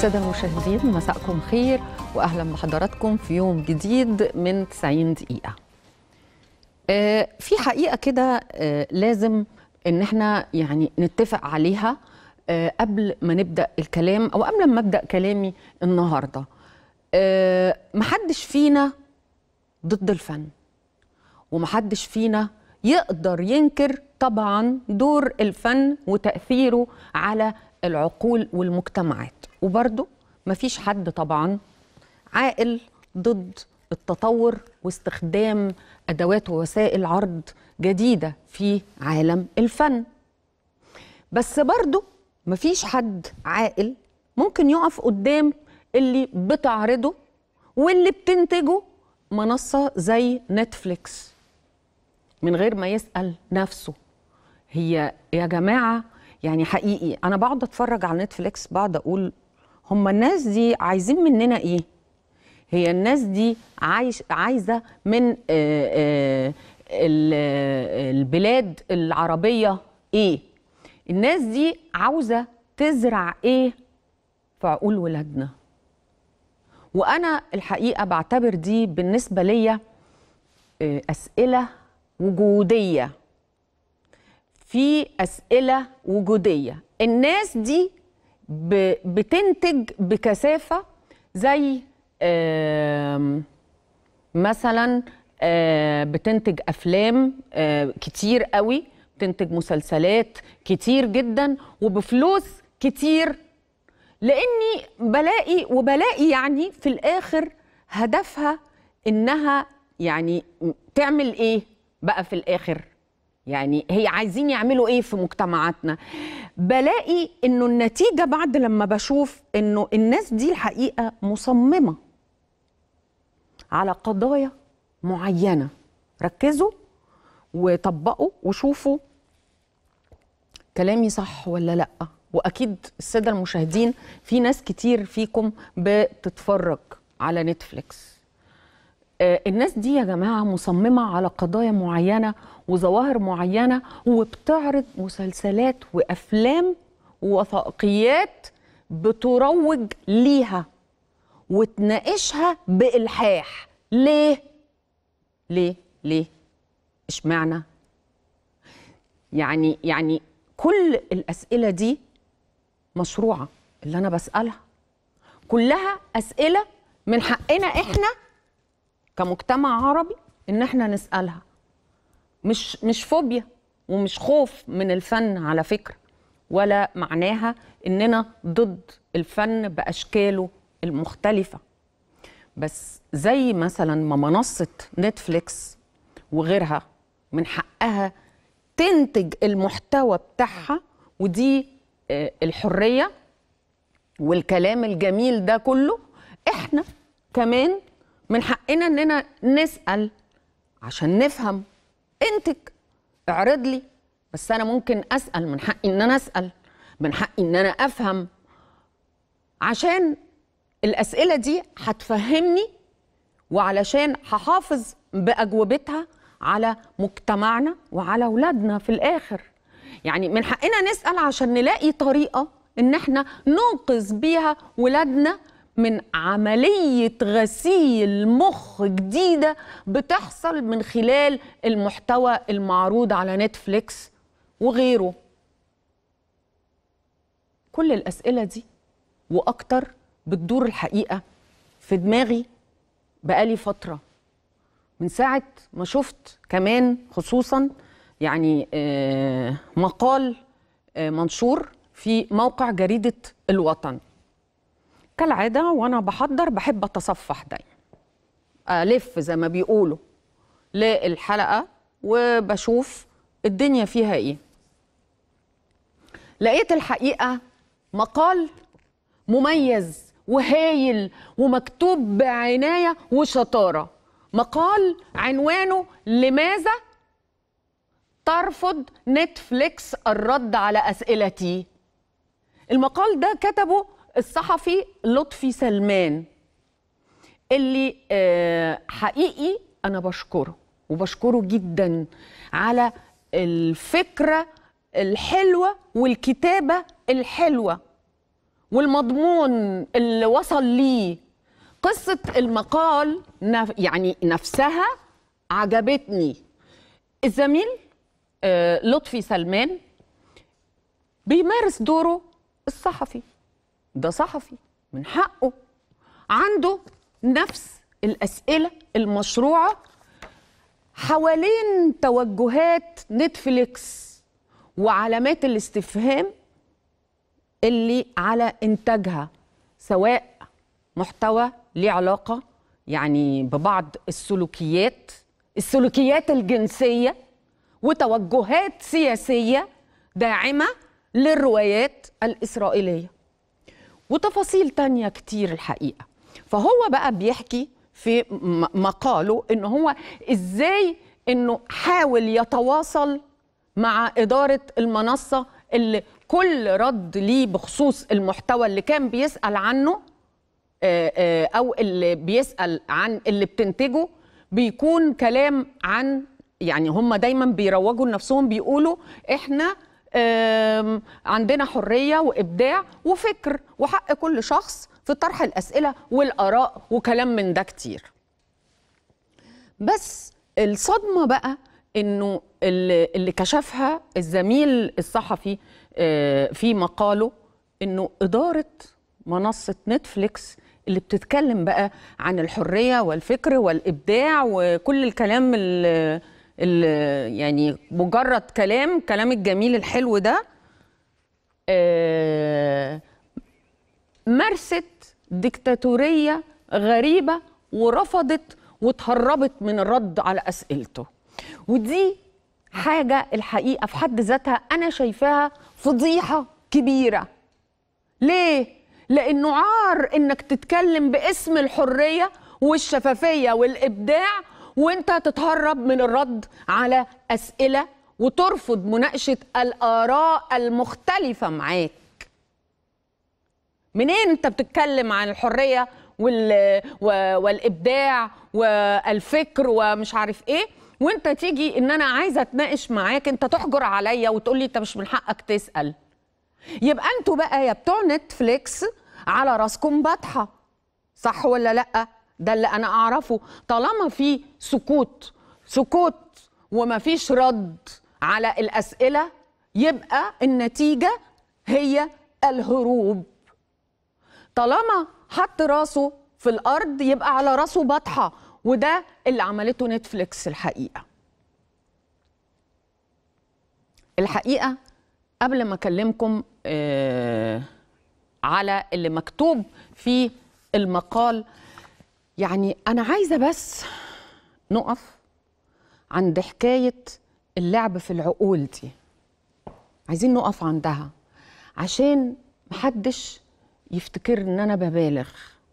السادة المشاهدين مساءكم خير وأهلا بحضراتكم في يوم جديد من 90 دقيقة آه، في حقيقة كده آه، لازم إن احنا يعني نتفق عليها آه، قبل ما نبدأ الكلام أو قبل ما أبدأ كلامي النهاردة آه، محدش فينا ضد الفن ومحدش فينا يقدر ينكر طبعا دور الفن وتأثيره على العقول والمجتمعات وبرضه مفيش حد طبعا عاقل ضد التطور واستخدام أدوات ووسائل عرض جديدة في عالم الفن بس برضه مفيش حد عاقل ممكن يقف قدام اللي بتعرضه واللي بتنتجه منصة زي نتفليكس من غير ما يسأل نفسه هي يا جماعة يعني حقيقي أنا بقعد أتفرج على نتفليكس بقعد أقول هم الناس دي عايزين مننا إيه؟ هي الناس دي عايش عايزة من آه، آه، ال- آه، البلاد العربية إيه؟ الناس دي عاوزة تزرع إيه في عقول ولادنا؟ وأنا الحقيقة بعتبر دي بالنسبة ليا آه، أسئلة وجودية في أسئلة وجودية الناس دي ب- بتنتج بكثافة زي آم، مثلا آه، بتنتج أفلام آه، كتير قوي بتنتج مسلسلات كتير جدا وبفلوس كتير لاني بلاقي وبلاقي يعني في الاخر هدفها انها يعني تعمل ايه بقى في الاخر يعني هي عايزين يعملوا ايه في مجتمعاتنا بلاقي انه النتيجه بعد لما بشوف انه الناس دي الحقيقه مصممه على قضايا معينه ركزوا وطبقوا وشوفوا كلامي صح ولا لا واكيد الساده المشاهدين في ناس كتير فيكم بتتفرج على نتفليكس آه، الناس دي يا جماعه مصممه على قضايا معينه وظواهر معينه وبتعرض مسلسلات وافلام ووثائقيات بتروج ليها وتناقشها بالحاح ليه ليه ليه اشمعنى يعني يعني كل الاسئله دي مشروعه اللي انا بسالها كلها اسئله من حقنا احنا كمجتمع عربي ان احنا نسالها مش مش فوبيا ومش خوف من الفن على فكره ولا معناها اننا ضد الفن باشكاله المختلفه بس زي مثلا ما منصه نتفليكس وغيرها من حقها تنتج المحتوى بتاعها ودي آه، الحريه والكلام الجميل ده كله احنا كمان من حقنا اننا نسال عشان نفهم انتج اعرض لي بس انا ممكن اسال من حقي ان انا اسال من حقي ان انا افهم عشان الاسئله دي هتفهمني وعلشان هحافظ باجوبتها على مجتمعنا وعلى اولادنا في الاخر يعني من حقنا نسال عشان نلاقي طريقه ان احنا ننقذ بيها ولادنا من عمليه غسيل مخ جديده بتحصل من خلال المحتوى المعروض على نتفليكس وغيره كل الاسئله دي واكتر بتدور الحقيقه في دماغي بقالي فتره من ساعة ما شفت كمان خصوصا يعني آه، مقال آه، منشور في موقع جريدة الوطن كالعادة وأنا بحضر بحب أتصفح دايما ألف زي ما بيقولوا للحلقة وبشوف الدنيا فيها إيه لقيت الحقيقة مقال مميز وهايل ومكتوب بعناية وشطارة مقال عنوانه لماذا ترفض نتفليكس الرد على أسئلتي المقال ده كتبه الصحفي لطفي سلمان اللي آه، حقيقي أنا بشكره وبشكره جدا على الفكرة الحلوة والكتابة الحلوة والمضمون اللي وصل ليه قصة المقال نف يعني نفسها عجبتني الزميل آه، لطفي سلمان بيمارس دوره الصحفي ده صحفي من حقه عنده نفس الأسئلة المشروعة حوالين توجهات نتفليكس وعلامات الاستفهام اللي على إنتاجها سواء محتوى ليه علاقة يعني ببعض السلوكيات السلوكيات الجنسية وتوجهات سياسية داعمة للروايات الإسرائيلية وتفاصيل تانية كتير الحقيقة فهو بقى بيحكي في م- مقاله إن هو إزاي إنه حاول يتواصل مع إدارة المنصة اللي كل رد ليه بخصوص المحتوى اللي كان بيسأل عنه آه، آه، او اللي بيسال عن اللي بتنتجه بيكون كلام عن يعني هم دايما بيروجوا لنفسهم بيقولوا احنا آم، عندنا حريه وابداع وفكر وحق كل شخص في طرح الاسئله والاراء وكلام من ده كتير بس الصدمه بقى انه اللي اللي كشفها الزميل الصحفي آه، في مقاله انه اداره منصه نتفليكس اللي بتتكلم بقى عن الحريه والفكر والابداع وكل الكلام اللي يعني مجرد كلام كلام الجميل الحلو ده آه، مارست ديكتاتورية غريبة ورفضت وتهربت من الرد على أسئلته ودي حاجة الحقيقة في حد ذاتها أنا شايفاها فضيحة كبيرة ليه؟ لأنه عار إنك تتكلم باسم الحرية والشفافية والإبداع وإنت تتهرب من الرد على أسئلة وترفض مناقشة الآراء المختلفة معاك منين انت بتتكلم عن الحريه وال... و- والابداع والفكر ومش عارف ايه وانت تيجي ان انا عايزه اتناقش معاك انت تحجر عليا وتقول لي انت مش من حقك تسال يبقى انتوا بقى يا بتوع نتفليكس على راسكم بطحه صح ولا لا ده اللي انا اعرفه طالما في سكوت سكوت وما فيش رد على الاسئله يبقى النتيجه هي الهروب طالما حط راسه في الارض يبقى على راسه بطحه وده اللي عملته نتفليكس الحقيقه الحقيقه قبل ما اكلمكم آه على اللي مكتوب في المقال يعني انا عايزه بس نقف عند حكايه اللعب في العقول دي عايزين نقف عندها عشان محدش يفتكر ان انا ببالغ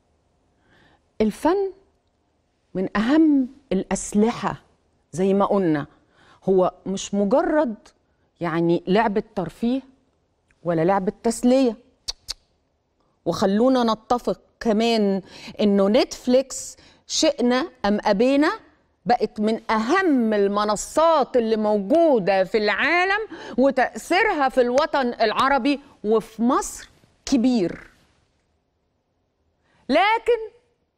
الفن من اهم الاسلحه زي ما قلنا هو مش مجرد يعني لعبه ترفيه ولا لعبه تسليه وخلونا نتفق كمان انه نتفليكس شئنا ام ابينا بقت من اهم المنصات اللي موجوده في العالم وتاثيرها في الوطن العربي وفي مصر كبير لكن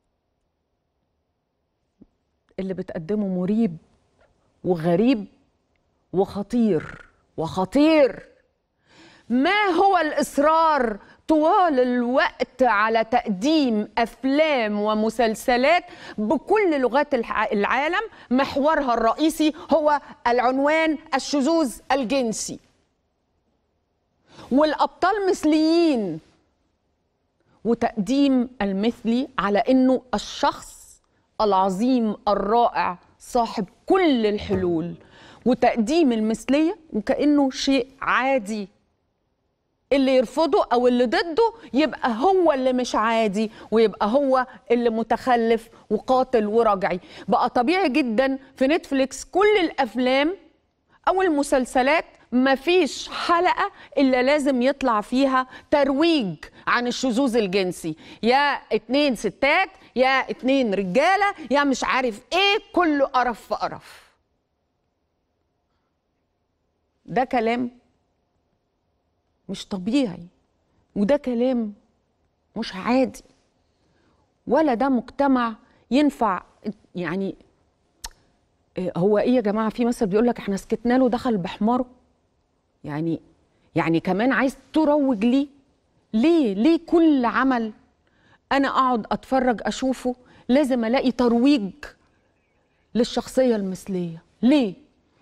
اللي بتقدمه مريب وغريب وخطير وخطير ما هو الاصرار طوال الوقت على تقديم افلام ومسلسلات بكل لغات الع- العالم محورها الرئيسي هو العنوان الشذوذ الجنسي والابطال مثليين وتقديم المثلي على انه الشخص العظيم الرائع صاحب كل الحلول وتقديم المثليه وكانه شيء عادي اللي يرفضه او اللي ضده يبقى هو اللي مش عادي ويبقى هو اللي متخلف وقاتل ورجعي بقى طبيعي جدا في نتفليكس كل الافلام او المسلسلات مفيش حلقة إلا لازم يطلع فيها ترويج عن الشذوذ الجنسي يا اتنين ستات يا اتنين رجالة يا مش عارف ايه كله قرف في قرف ده كلام مش طبيعي وده كلام مش عادي ولا ده مجتمع ينفع يعني إيه هو ايه يا جماعه في مثل بيقول لك احنا سكتنا له دخل بحماره يعني يعني كمان عايز تروج ليه ليه ليه كل عمل انا اقعد اتفرج اشوفه لازم الاقي ترويج للشخصيه المثليه ليه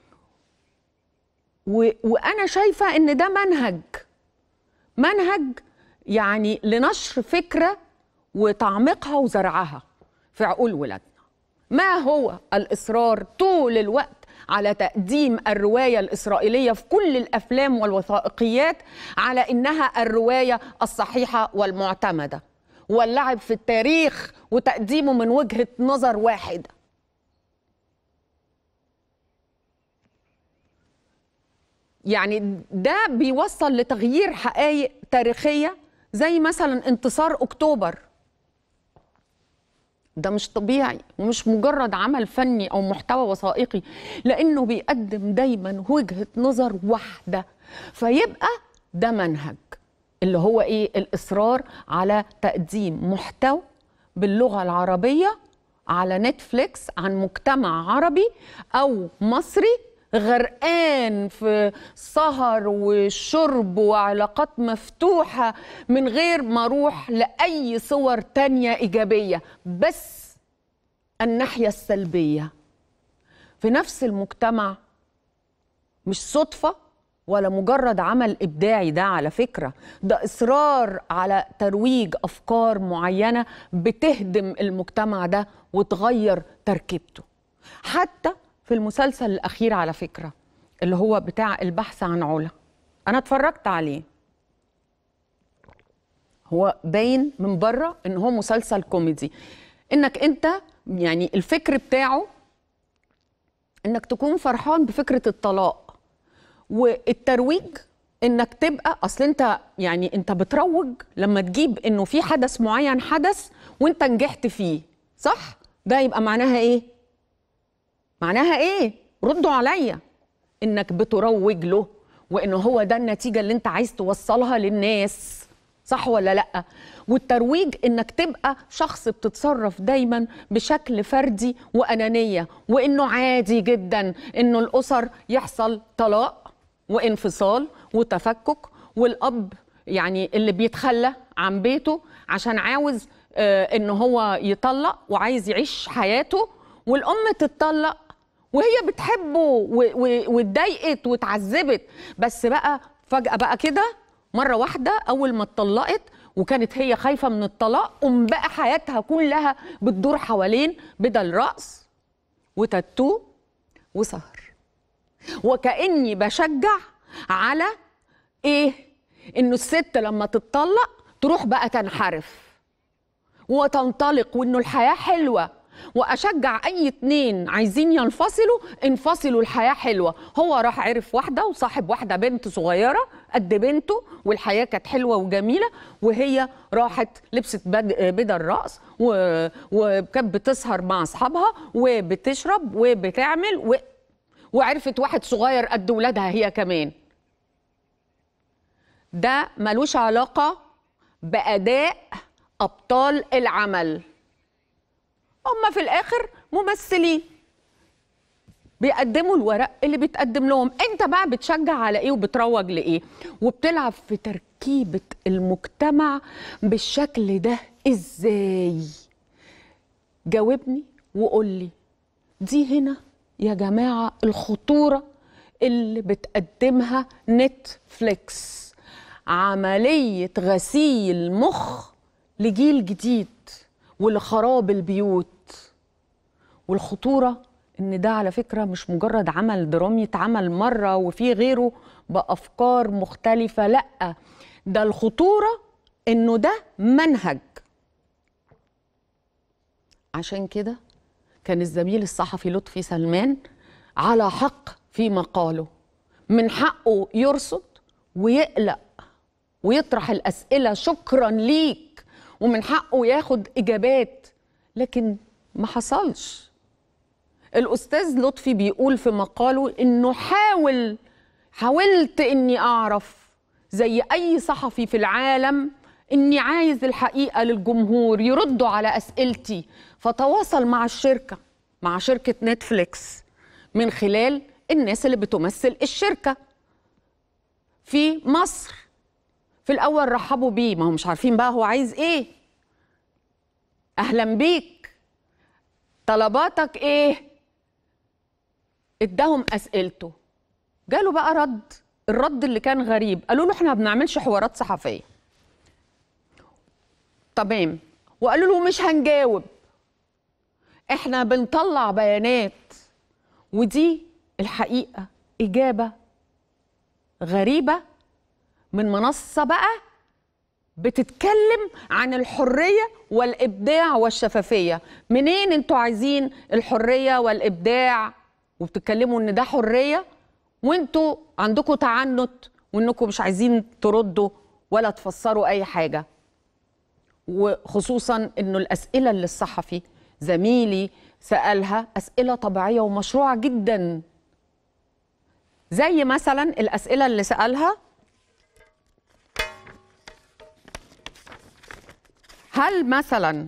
و... وانا شايفه ان ده منهج منهج يعني لنشر فكره وتعميقها وزرعها في عقول ولادنا ما هو الاصرار طول الوقت على تقديم الروايه الاسرائيليه في كل الافلام والوثائقيات على انها الروايه الصحيحه والمعتمده واللعب في التاريخ وتقديمه من وجهه نظر واحده يعني ده بيوصل لتغيير حقائق تاريخيه زي مثلا انتصار اكتوبر ده مش طبيعي ومش مجرد عمل فني او محتوى وثائقي لانه بيقدم دايما وجهه نظر واحده فيبقى ده منهج اللي هو ايه الاصرار على تقديم محتوى باللغه العربيه على نتفليكس عن مجتمع عربي او مصري غرقان في سهر وشرب وعلاقات مفتوحة من غير ما اروح لأي صور تانية إيجابية بس الناحية السلبية في نفس المجتمع مش صدفة ولا مجرد عمل إبداعي ده على فكرة ده إصرار على ترويج أفكار معينة بتهدم المجتمع ده وتغير تركيبته حتى في المسلسل الأخير على فكرة اللي هو بتاع البحث عن علا أنا اتفرجت عليه هو باين من بره إن هو مسلسل كوميدي إنك أنت يعني الفكر بتاعه إنك تكون فرحان بفكرة الطلاق والترويج انك تبقى اصل انت يعني انت بتروج لما تجيب انه في حدث معين حدث وانت نجحت فيه صح ده يبقى معناها ايه معناها ايه ردوا عليا انك بتروج له وانه هو ده النتيجه اللي انت عايز توصلها للناس صح ولا لا والترويج انك تبقى شخص بتتصرف دايما بشكل فردي وانانيه وانه عادي جدا انه الاسر يحصل طلاق وانفصال وتفكك والاب يعني اللي بيتخلى عن بيته عشان عاوز آه ان هو يطلق وعايز يعيش حياته والام تتطلق وهي بتحبه واتضايقت واتعذبت بس بقى فجأة بقى كده مرة واحدة أول ما اتطلقت وكانت هي خايفة من الطلاق قوم بقى حياتها كلها بتدور حوالين بدل رأس وتاتو وسهر وكأني بشجع على إيه؟ إنه الست لما تتطلق تروح بقى تنحرف وتنطلق وإنه الحياة حلوة واشجع اي اتنين عايزين ينفصلوا انفصلوا الحياه حلوه هو راح عرف واحده وصاحب واحده بنت صغيره قد بنته والحياه كانت حلوه وجميله وهي راحت لبست بدل راس وكانت بتسهر مع اصحابها وبتشرب وبتعمل و... وعرفت واحد صغير قد ولادها هي كمان ده ملوش علاقه باداء ابطال العمل هم في الاخر ممثلين بيقدموا الورق اللي بيتقدم لهم انت بقى بتشجع على ايه وبتروج لايه وبتلعب في تركيبه المجتمع بالشكل ده ازاي جاوبني وقول لي دي هنا يا جماعه الخطوره اللي بتقدمها نتفليكس عمليه غسيل مخ لجيل جديد ولخراب البيوت والخطوره ان ده على فكره مش مجرد عمل درامي اتعمل مره وفي غيره بافكار مختلفه لا ده الخطوره انه ده منهج عشان كده كان الزميل الصحفي لطفي سلمان على حق في مقاله من حقه يرصد ويقلق ويطرح الاسئله شكرا ليك ومن حقه ياخد اجابات لكن ما حصلش الاستاذ لطفي بيقول في مقاله انه حاول حاولت اني اعرف زي اي صحفي في العالم اني عايز الحقيقه للجمهور يردوا على اسئلتي فتواصل مع الشركه مع شركه نتفليكس من خلال الناس اللي بتمثل الشركه في مصر في الاول رحبوا بيه ما هم مش عارفين بقى هو عايز ايه اهلا بيك طلباتك ايه اداهم اسئلته جاله بقى رد الرد اللي كان غريب قالوا له احنا ما بنعملش حوارات صحفيه تمام وقالوا له مش هنجاوب احنا بنطلع بيانات ودي الحقيقه اجابه غريبه من منصه بقى بتتكلم عن الحريه والابداع والشفافيه منين انتوا عايزين الحريه والابداع وبتتكلموا ان ده حريه وانتوا عندكم تعنت وانكم مش عايزين تردوا ولا تفسروا اي حاجه وخصوصا انه الاسئله اللي الصحفي زميلي سالها اسئله طبيعيه ومشروعه جدا زي مثلا الاسئله اللي سالها هل مثلا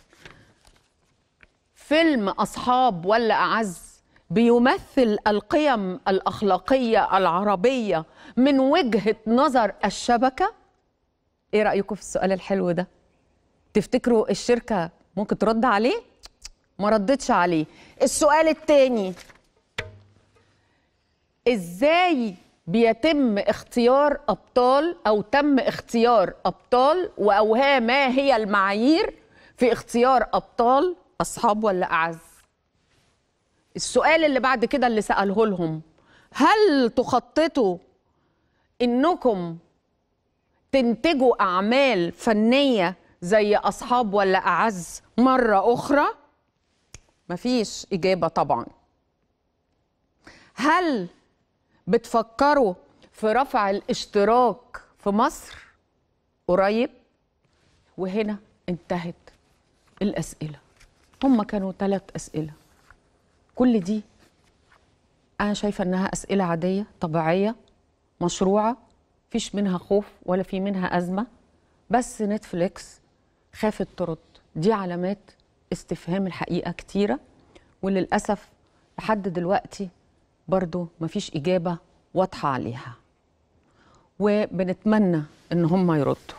فيلم اصحاب ولا اعز بيمثل القيم الاخلاقيه العربيه من وجهه نظر الشبكه ايه رايكم في السؤال الحلو ده تفتكروا الشركه ممكن ترد عليه ما ردتش عليه السؤال التاني ازاي بيتم اختيار ابطال او تم اختيار ابطال واوها ما هي المعايير في اختيار ابطال اصحاب ولا اعز السؤال اللي بعد كده اللي ساله لهم هل تخططوا انكم تنتجوا اعمال فنيه زي اصحاب ولا اعز مره اخرى مفيش اجابه طبعا هل بتفكروا في رفع الاشتراك في مصر قريب وهنا انتهت الاسئله هم كانوا ثلاث اسئله كل دي انا شايفه انها اسئله عاديه طبيعيه مشروعه فيش منها خوف ولا في منها ازمه بس نتفليكس خافت ترد دي علامات استفهام الحقيقه كتيره وللاسف لحد دلوقتي برضو مفيش اجابه واضحه عليها وبنتمنى ان هم يردوا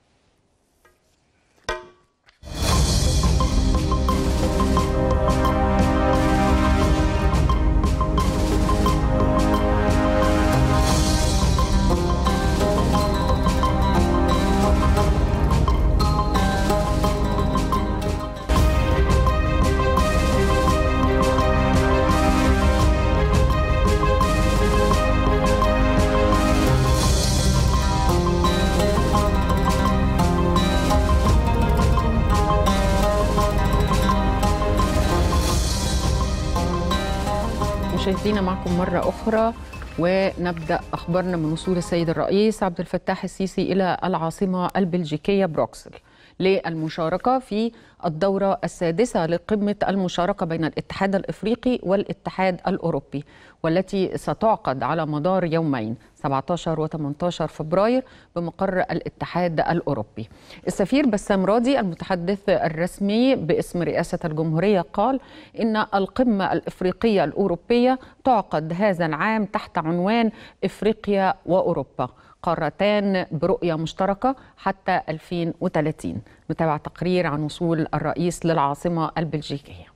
مشاهدينا معكم مرة أخرى ونبدأ أخبارنا من وصول السيد الرئيس عبد الفتاح السيسي إلى العاصمة البلجيكية بروكسل للمشاركة في الدورة السادسة لقمة المشاركة بين الاتحاد الإفريقي والاتحاد الأوروبي والتي ستعقد على مدار يومين 17 و 18 فبراير بمقر الاتحاد الأوروبي السفير بسام راضي المتحدث الرسمي باسم رئاسة الجمهورية قال إن القمة الإفريقية الأوروبية تعقد هذا العام تحت عنوان إفريقيا وأوروبا قارتان برؤية مشتركة حتى 2030 نتابع تقرير عن وصول الرئيس للعاصمة البلجيكية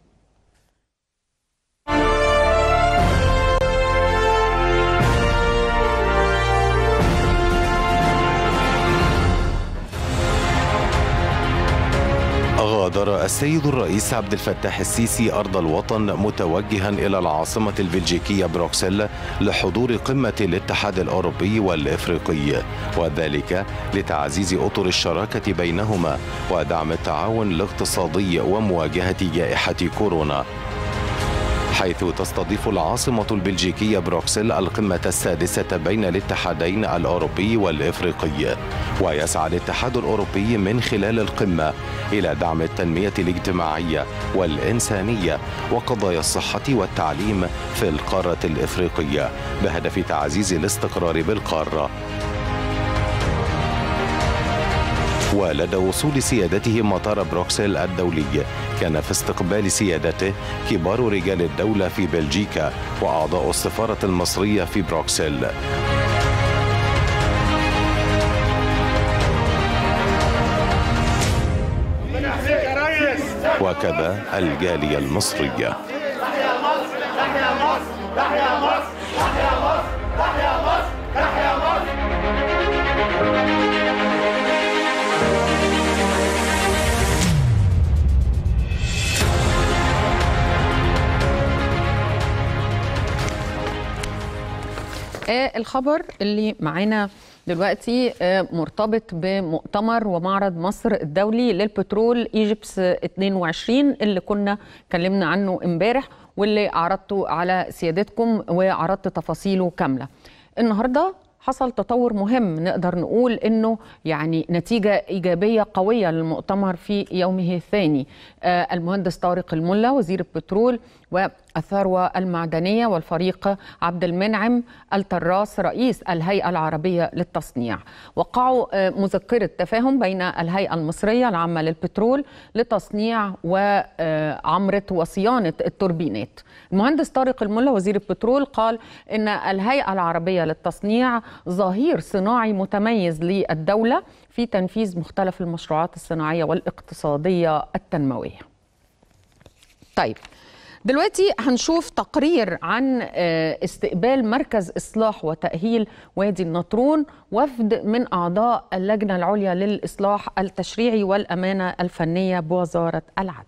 غادر السيد الرئيس عبد الفتاح السيسي أرض الوطن متوجها إلى العاصمة البلجيكية بروكسل لحضور قمة الاتحاد الأوروبي والإفريقي وذلك لتعزيز أطر الشراكة بينهما ودعم التعاون الاقتصادي ومواجهة جائحة كورونا حيث تستضيف العاصمة البلجيكية بروكسل القمة السادسة بين الاتحادين الأوروبي والإفريقي ويسعى الاتحاد الأوروبي من خلال القمة إلى دعم التنمية الاجتماعية والإنسانية وقضايا الصحة والتعليم في القارة الإفريقية بهدف تعزيز الاستقرار بالقارة ولدى وصول سيادته مطار بروكسل الدولي كان في استقبال سيادته كبار رجال الدولة في بلجيكا وأعضاء السفارة المصرية في بروكسل وكذا الجالية المصرية تحيا مصر تحيا مصر تحيا مصر تحيا مصر تحيا مصر تحيا مصر آه، الخبر اللي معانا دلوقتي آه، مرتبط بمؤتمر ومعرض مصر الدولي للبترول ايجيبس 22 اللي كنا اتكلمنا عنه امبارح واللي عرضته على سيادتكم وعرضت تفاصيله كامله. النهارده حصل تطور مهم نقدر نقول انه يعني نتيجه ايجابيه قويه للمؤتمر في يومه الثاني. آه، المهندس طارق الملا وزير البترول والثروة المعدنية والفريق عبد المنعم التراس رئيس الهيئة العربية للتصنيع وقعوا آه، مذكرة تفاهم بين الهيئة المصرية العامة للبترول لتصنيع وعمرة وصيانة التوربينات المهندس طارق الملا وزير البترول قال إن الهيئة العربية للتصنيع ظهير صناعي متميز للدولة في تنفيذ مختلف المشروعات الصناعية والاقتصادية التنموية طيب دلوقتي هنشوف تقرير عن آه، استقبال مركز إصلاح وتأهيل وادي النطرون وفد من أعضاء اللجنة العليا للإصلاح التشريعي والأمانة الفنية بوزارة العدل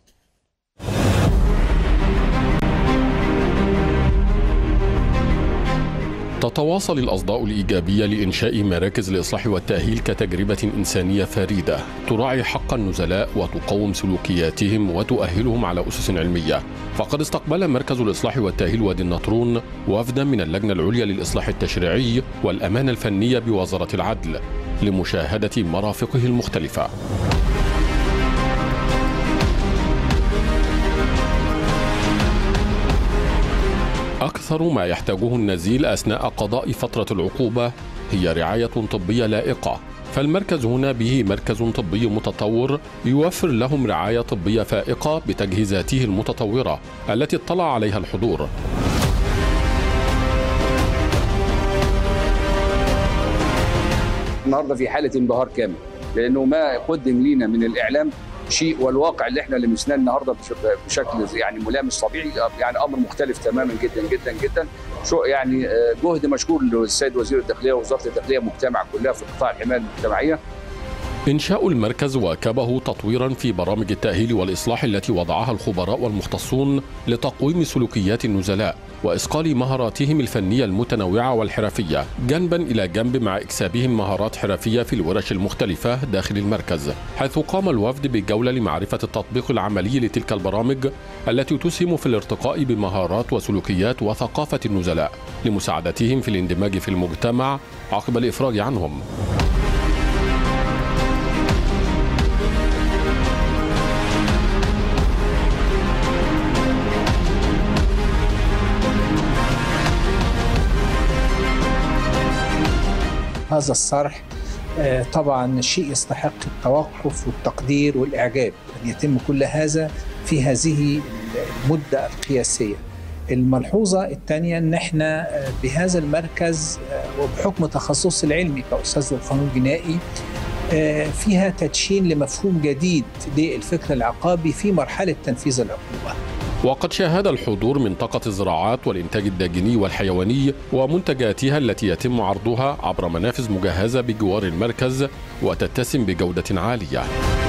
تتواصل الأصداء الإيجابية لإنشاء مراكز الإصلاح والتأهيل كتجربة إنسانية فريدة تراعي حق النزلاء وتقوم سلوكياتهم وتؤهلهم على أسس علمية فقد استقبل مركز الإصلاح والتأهيل وادي النطرون وفدا من اللجنة العليا للإصلاح التشريعي والأمانة الفنية بوزارة العدل لمشاهدة مرافقه المختلفة أكثر ما يحتاجه النزيل أثناء قضاء فترة العقوبة هي رعاية طبية لائقة فالمركز هنا به مركز طبي متطور يوفر لهم رعاية طبية فائقة بتجهيزاته المتطورة التي اطلع عليها الحضور النهارده في حاله انبهار كامل لانه ما قدم لينا من الاعلام شيء والواقع اللي احنا لمسناه النهارده بش- بشكل يعني ملامس طبيعي يعني امر مختلف تماما جدا جدا جدا شو يعني آه، جهد مشكور للسيد وزير الداخليه ووزاره الداخليه مجتمع كلها في قطاع الحمايه المجتمعيه إنشاء المركز واكبه تطويرا في برامج التأهيل والإصلاح التي وضعها الخبراء والمختصون لتقويم سلوكيات النزلاء وإصقال مهاراتهم الفنية المتنوعة والحرفية جنبا إلى جنب مع إكسابهم مهارات حرفية في الورش المختلفة داخل المركز حيث قام الوفد بجولة لمعرفة التطبيق العملي لتلك البرامج التي تسهم في الارتقاء بمهارات وسلوكيات وثقافة النزلاء لمساعدتهم في الاندماج في المجتمع عقب الإفراج عنهم هذا الصرح آه، طبعا شيء يستحق التوقف والتقدير والإعجاب أن يتم كل هذا في هذه المدة القياسية الملحوظة الثانية أن احنا آه، بهذا المركز آه، وبحكم تخصصي العلمي كأستاذ القانون الجنائي آه، فيها تدشين لمفهوم جديد للفكر العقابي في مرحلة تنفيذ العقوبة وقد شاهد الحضور منطقة الزراعات والإنتاج الداجني والحيواني ومنتجاتها التي يتم عرضها عبر منافذ مجهزة بجوار المركز وتتسم بجودة عالية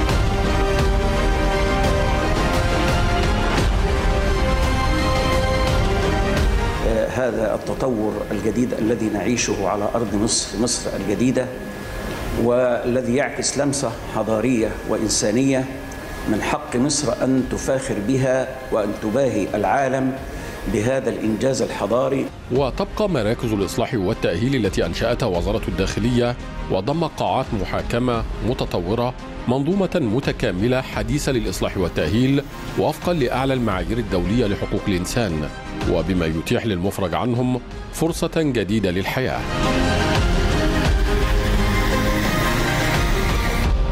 آه، هذا التطور الجديد الذي نعيشه على ارض مصر مصر الجديده والذي يعكس لمسه حضاريه وانسانيه من حق مصر ان تفاخر بها وان تباهي العالم بهذا الانجاز الحضاري وتبقى مراكز الإصلاح والتأهيل التي أنشأتها وزارة الداخلية وضم قاعات محاكمة متطورة منظومة متكاملة حديثة للإصلاح والتأهيل وفقا لأعلى المعايير الدولية لحقوق الإنسان وبما يتيح للمفرج عنهم فرصة جديدة للحياة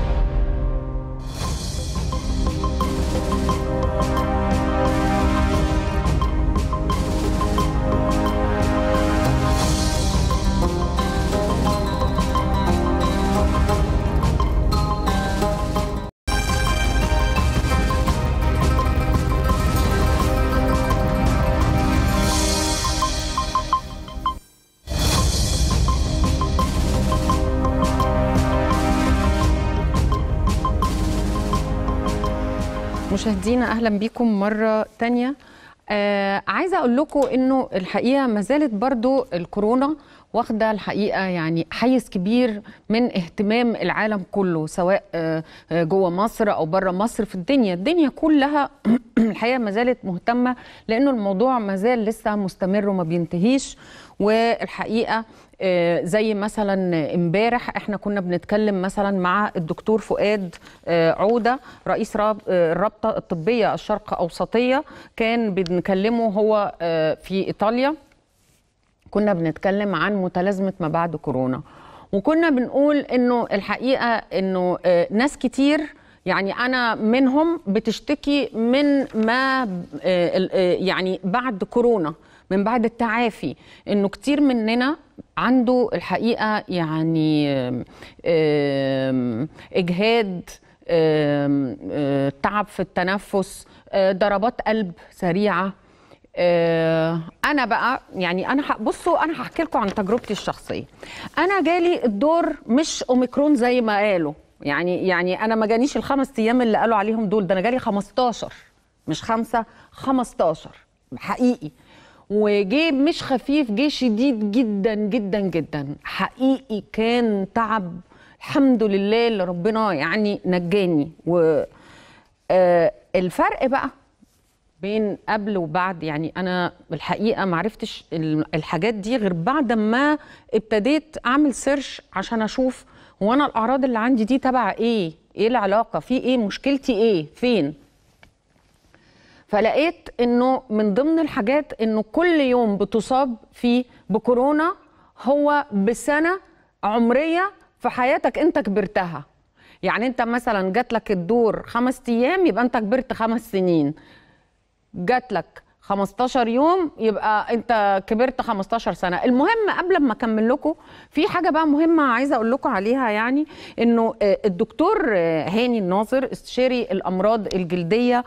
مشاهدينا اهلا بيكم مره تانية آه عايزه اقول لكم انه الحقيقه ما زالت برضو الكورونا واخده الحقيقه يعني حيز كبير من اهتمام العالم كله سواء آه آه، جوه مصر او بره مصر في الدنيا الدنيا كلها الحقيقه ما زالت مهتمه لانه الموضوع ما زال لسه مستمر وما بينتهيش والحقيقه آه، زي مثلا امبارح احنا كنا بنتكلم مثلا مع الدكتور فؤاد آه، عوده رئيس راب- آه، الرابطه الطبيه الشرق اوسطيه كان بنكلمه هو آه، في ايطاليا كنا بنتكلم عن متلازمه ما بعد كورونا وكنا بنقول انه الحقيقه انه آه، ناس كتير يعني انا منهم بتشتكي من ما آه، ال- آه، يعني بعد كورونا من بعد التعافي انه كتير مننا عنده الحقيقه يعني آم، آم، اجهاد آم، آه، تعب في التنفس آه، ضربات قلب سريعه آه، انا بقى يعني انا ح- بصوا انا هحكي لكم عن تجربتي الشخصيه انا جالي الدور مش اوميكرون زي ما قالوا يعني يعني انا ما جانيش الخمس ايام اللي قالوا عليهم دول ده انا جالي 15 مش خمسة 15 حقيقي وجه مش خفيف جه شديد جدا جدا جدا حقيقي كان تعب الحمد لله اللي ربنا يعني نجاني و آه، الفرق بقى بين قبل وبعد يعني انا الحقيقه ما عرفتش ال- الحاجات دي غير بعد ما ابتديت اعمل سيرش عشان اشوف هو انا الاعراض اللي عندي دي تبع ايه ايه العلاقه في ايه مشكلتي ايه فين فلقيت انه من ضمن الحاجات انه كل يوم بتصاب فيه بكورونا هو بسنه عمريه في حياتك انت كبرتها يعني انت مثلا جات لك الدور خمس ايام يبقى انت كبرت خمس سنين جات لك 15 يوم يبقى انت كبرت 15 سنه المهم قبل ما اكمل لكم في حاجه بقى مهمه عايزه اقول لكم عليها يعني انه آه، الدكتور آه، هاني الناظر استشاري الامراض الجلديه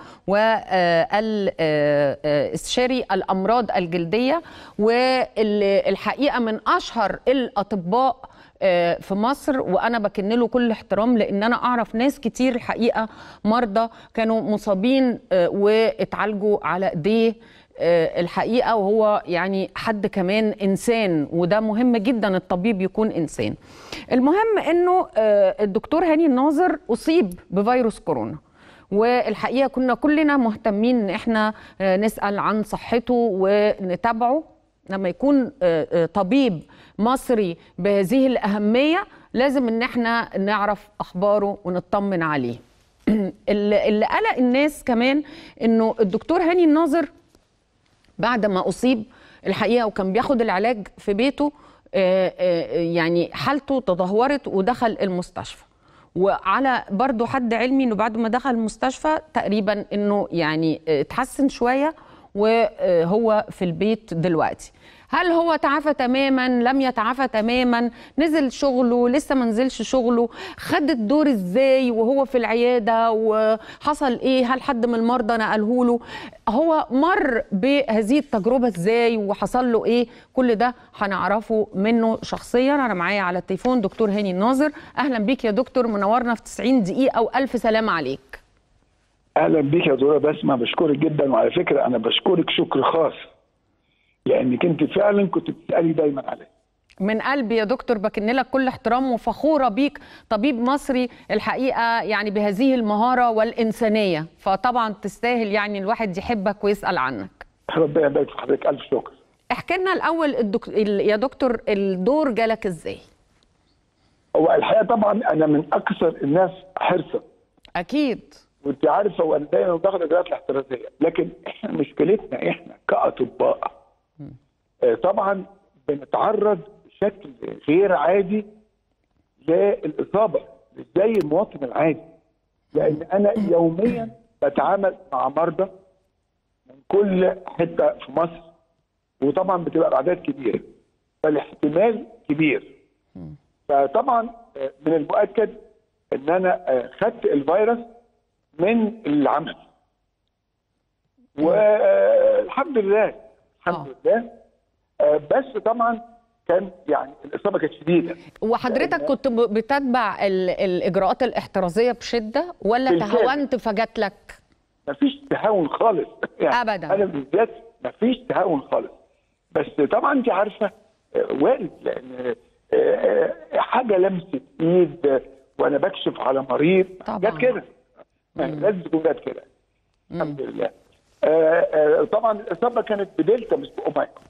واستشاري الامراض الجلديه والحقيقه من اشهر الاطباء آه، في مصر وانا بكن له كل احترام لان انا اعرف ناس كتير الحقيقه مرضى كانوا مصابين آه، واتعالجوا على ايديه آه، الحقيقه وهو يعني حد كمان انسان وده مهم جدا الطبيب يكون انسان. المهم انه آه، الدكتور هاني الناظر اصيب بفيروس كورونا. والحقيقه كنا كلنا مهتمين ان احنا آه، نسال عن صحته ونتابعه لما يكون آه، آه، طبيب مصري بهذه الأهمية لازم ان احنا نعرف اخباره ونطمن عليه اللي اللي قلق الناس كمان انه الدكتور هاني الناظر بعد ما اصيب الحقيقه وكان بياخد العلاج في بيته آه، آه، يعني حالته تدهورت ودخل المستشفى وعلى برضو حد علمي انه بعد ما دخل المستشفى تقريبا انه يعني آه، اتحسن شويه وهو في البيت دلوقتي هل هو تعافى تماما لم يتعافى تماما نزل شغله لسه ما نزلش شغله خد الدور ازاي وهو في العياده وحصل ايه هل حد من المرضى نقله له هو مر بهذه التجربه ازاي وحصل له ايه كل ده هنعرفه منه شخصيا انا معايا على التليفون دكتور هاني الناظر اهلا بيك يا دكتور منورنا في 90 دقيقه والف سلامه عليك اهلا بيك يا دكتوره بسمه بشكرك جدا وعلى فكره انا بشكرك شكر خاص لانك انت فعلا كنت بتسالي دايما عليا من قلبي يا دكتور بكن لك كل احترام وفخوره بيك طبيب مصري الحقيقه يعني بهذه المهاره والانسانيه فطبعا تستاهل يعني الواحد يحبك ويسال عنك ربنا يبارك في حضرتك الف شكر احكي لنا الاول الدك... ال- يا دكتور الدور جالك ازاي هو الحقيقه طبعا انا من اكثر الناس حرصا اكيد وانت عارفه وانا دايما باخد الاجراءات الاحترازيه لكن احنا مشكلتنا احنا كاطباء آه، طبعا بنتعرض بشكل غير عادي للاصابه مش زي المواطن العادي لان انا يوميا بتعامل مع مرضى من كل حته في مصر وطبعا بتبقى باعداد كبيره فالاحتمال كبير فطبعا آه، من المؤكد ان انا آه، خدت الفيروس من العمل والحمد لله الحمد لله آه، بس طبعا كان يعني الاصابه كانت شديده وحضرتك كنت ب- بتتبع ال... الاجراءات الاحترازيه بشده ولا بالفعل. تهاونت فجات لك مفيش تهاون خالص يعني أبداً. انا بالذات مفيش تهاون خالص بس طبعا انت عارفه آه، وارد لان آه، آه، حاجه لمسه ايد آه، وانا بكشف على مريض طبعاً. جت كده يعني لازم تكون جت كده الحمد لله آه، آه، طبعا الاصابه كانت بدلتا مش باوميكرون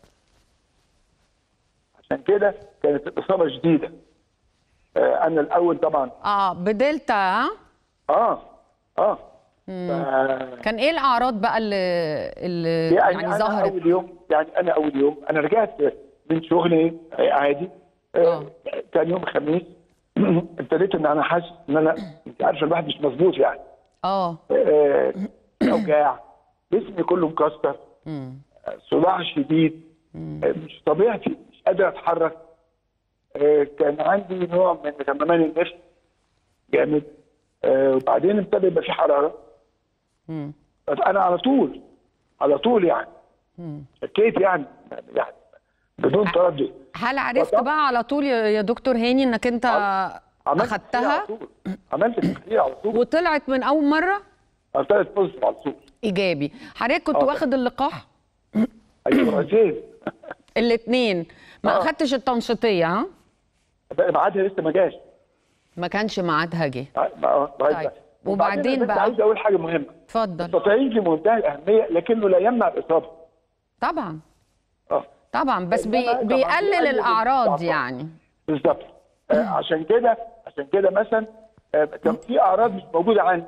عشان كده كانت الاصابه شديده آه، انا الاول طبعا اه بدلتا ها؟ اه اه ف- كان ايه الاعراض بقى اللي اللي يعني, يعني, انا ظهرت اول يوم يعني انا اول يوم انا رجعت من شغلي عادي آه، كان يوم الخميس ابتديت ان انا حاسس ان انا انت عارفه الواحد مش مظبوط يعني اه آه، اوجاع جسمي كله مكسر مم. آه، صداع شديد آه، مش طبيعتي مش قادر اتحرك آه، كان عندي نوع من غممان النفس جامد آه، وبعدين ابتدى يبقى في حراره مم. انا على طول على طول يعني شكيت يعني يعني بدون تردد هل عرفت وطبعاً. بقى على طول يا يا دكتور هاني انك انت عملت تحليل اخدتها على طول عملت تحليل على طول وطلعت من اول مره ابتدت بوزيتيف على طول ايجابي حضرتك كنت آه. واخد اللقاح ايوه مرتين الاثنين ما آه. اخدتش التنشيطيه ها ميعادها لسه ما جاش ما كانش ميعادها جه ما- ما- طيب. وبعدين وبعدين أنا بس بقى؟ عايز اقول حاجه مهمه اتفضل التطعيم في منتهى الاهميه لكنه لا يمنع الاصابه طبعا اه طبعا بس بي إنما طبعاً بيقلل بيقلل الاعراض الأعراض. يعني بالظبط آه عشان كده عشان كده مثلا آه كان في اعراض مش موجوده عندي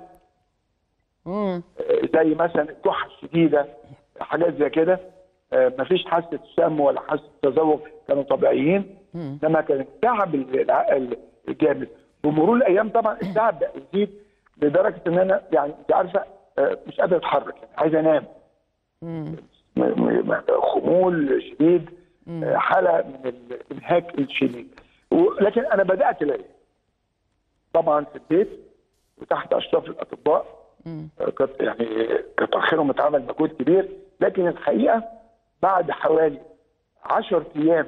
امم آه، زي مثلا الكحه الشديده حاجات زي كده آه، مفيش حاسه شم ولا حاسه تذوق كانوا طبيعيين انما كان التعب الع- الجامد بمرور الايام طبعا التعب بقى يزيد لدرجه ان انا يعني انت عارفه آه، مش قادر اتحرك يعني عايز انام م- م- خمول شديد آه، حاله من الانهاك الشديد و- لكن انا بدات العلاج طبعا في البيت وتحت اشراف الاطباء آه، كانت يعني كتر خيرهم اتعمل مجهود كبير لكن الحقيقه بعد حوالي 10 ايام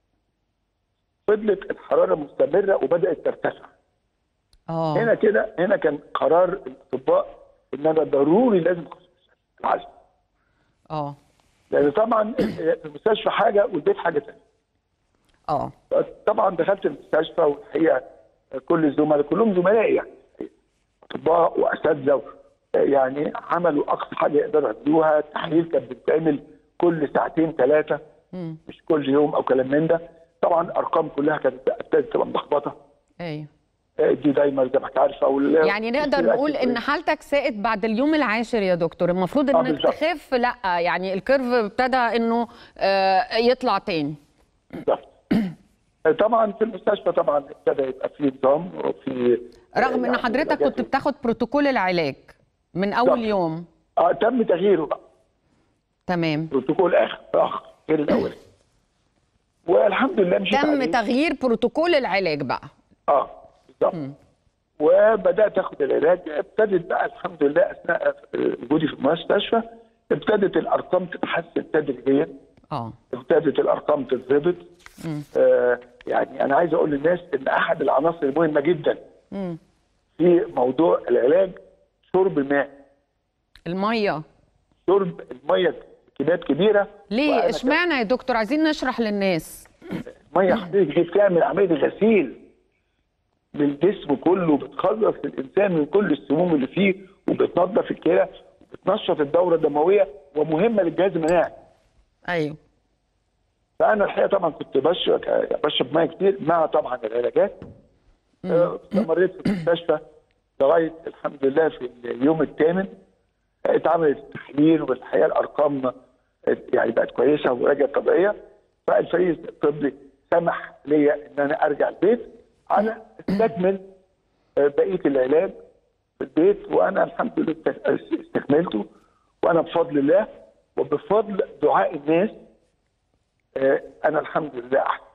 فضلت الحراره مستمره وبدات ترتفع اه هنا كده هنا كان قرار الاطباء ان انا ضروري لازم اخش المستشفى العزل اه لان طبعا المستشفى حاجه والبيت حاجه ثانيه اه طبعا دخلت المستشفى والحقيقه كل الزملاء كلهم زملائي يعني اطباء واساتذه يعني عملوا اقصى حاجه يقدروا يعملوها التحاليل كانت بتتعمل كل ساعتين ثلاثه مش كل يوم او كلام من ده طبعا ارقام كلها كانت ابتدت تبقى ملخبطه ايوه دي دايما زي ما انت عارفه وال- يعني نقدر نقول ان حالتك سائد بعد اليوم العاشر يا دكتور المفروض آه، انك بالظبط. تخف لا يعني الكيرف ابتدى انه آه، يطلع تاني بالظبط طبعا في المستشفى طبعا ابتدى يبقى في نظام وفي رغم ان يعني حضرتك علاجات- كنت بتاخد بروتوكول العلاج من اول بالظبط. يوم اه تم تغييره بقى تمام بروتوكول اخر اخر غير الاولاني والحمد لله مشيت تم عليه. تغيير بروتوكول العلاج بقى اه بالظبط وبدات اخد العلاج ابتدت بقى الحمد لله اثناء وجودي في المستشفى ابتدت الارقام تتحسن تدريجيا اه ابتدت الارقام تتظبط آه يعني انا عايز اقول للناس ان احد العناصر المهمه جدا مم. في موضوع العلاج شرب الماء الميه شرب الميه كميات كبيره ليه وأنا اشمعنى يا دكتور عايزين نشرح للناس الميه حضرتك هي بتعمل عمليه غسيل للجسم كله بتخلص الانسان من كل السموم اللي فيه وبتنظف الكلى وبتنشط الدوره الدمويه ومهمه للجهاز المناعي ايوه فانا الحقيقه طبعا كنت بشرب بشرب ميه كتير مع طبعا العلاجات آه، استمريت في المستشفى لغايه الحمد لله في اليوم الثامن آه، اتعملت التحليل والحقيقه الارقام آه، يعني بقت كويسه ورجعت طبيعيه فالفريق الطبي سمح ليا ان انا ارجع البيت على استكمل آه، بقيه العلاج في البيت وانا الحمد لله است- استكملته وانا بفضل الله وبفضل دعاء الناس آه، انا الحمد لله احسن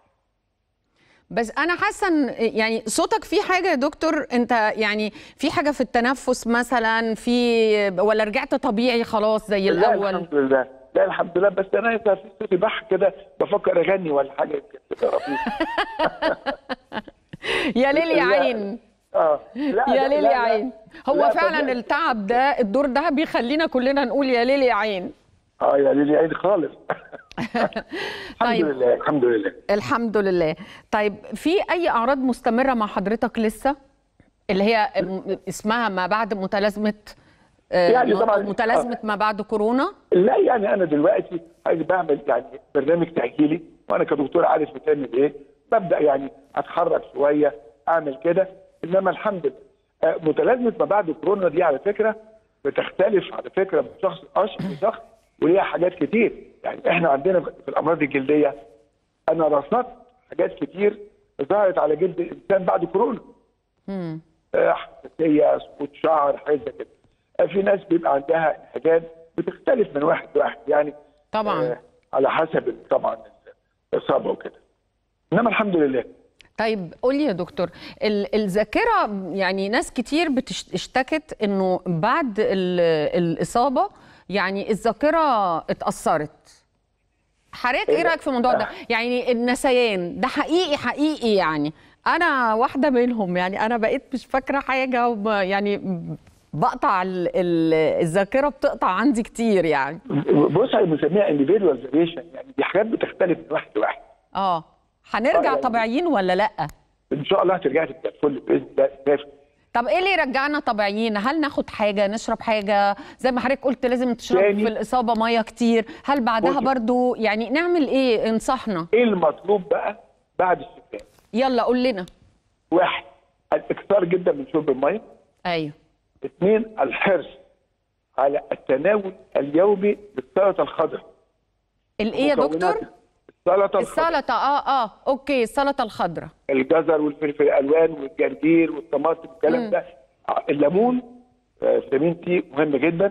بس انا حاسه ان يعني صوتك فيه حاجه يا دكتور انت يعني في حاجه في التنفس مثلا في ولا رجعت طبيعي خلاص زي لا الاول الحمد لله لا الحمد لله بس انا إذا في صوتي بح كده بفكر اغني ولا حاجه يمكن تبقى لطيفة. يا ليل يا لا. عين اه لا يا لا- ليل لا- يا لا. عين هو لا، فعلا طبيعي. التعب ده الدور ده بيخلينا كلنا نقول يا ليل يا عين اه يا ليل يا عين خالص الحمد طيب. لله الحمد لله الحمد لله طيب في اي اعراض مستمره مع حضرتك لسه اللي هي م- اسمها ما بعد متلازمه آه، يعني م- طبعاً- متلازمه ما بعد كورونا لا يعني انا دلوقتي عايز بعمل يعني برنامج تاهيلي وانا كدكتور عارف بتعمل ايه ببدا يعني اتحرك شويه اعمل كده انما الحمد لله آه، متلازمه ما بعد كورونا دي على فكره بتختلف على فكره من شخص أش- لشخص وليها حاجات كتير يعني احنا عندنا في الامراض الجلديه انا رصدت حاجات كتير ظهرت على جلد الانسان بعد كورونا مم. آه، حساسيه سقوط شعر حاجات زي كده آه، في ناس بيبقى عندها حاجات بتختلف من واحد لواحد يعني طبعا آه، على حسب طبعا الاصابه وكده انما الحمد لله طيب قولي يا دكتور ال- الذاكره يعني ناس كتير بتش- اشتكت انه بعد ال- الاصابه يعني الذاكره اتاثرت حضرتك ايه رايك في الموضوع ده يعني النسيان ده حقيقي حقيقي يعني انا واحده منهم يعني انا بقيت مش فاكره حاجه وب يعني بقطع ال- ال- الذاكره بتقطع عندي كتير يعني بص احنا بنسميها individual variation يعني دي حاجات بتختلف من واحد لواحد اه هنرجع يعني- طبيعيين ولا لا ان شاء الله هترجعي تبقى الفل باذن الله نافع. طب ايه اللي يرجعنا طبيعيين هل ناخد حاجه نشرب حاجه زي ما حضرتك قلت لازم تشرب تاني. في الاصابه ميه كتير هل بعدها بصي. برضو يعني نعمل ايه انصحنا ايه المطلوب بقى بعد الشفاء؟ يلا قول لنا واحد الاكثار جدا من شرب الميه ايوه اثنين الحرص على التناول اليومي للسلطه الخضراء الايه يا مكونات دكتور السلطه الخضراء السلطه اه اه اوكي السلطه الخضراء الجزر والفلفل الالوان والجرجير والطماطم والكلام ده الليمون آه، فيتامين سي مهم جدا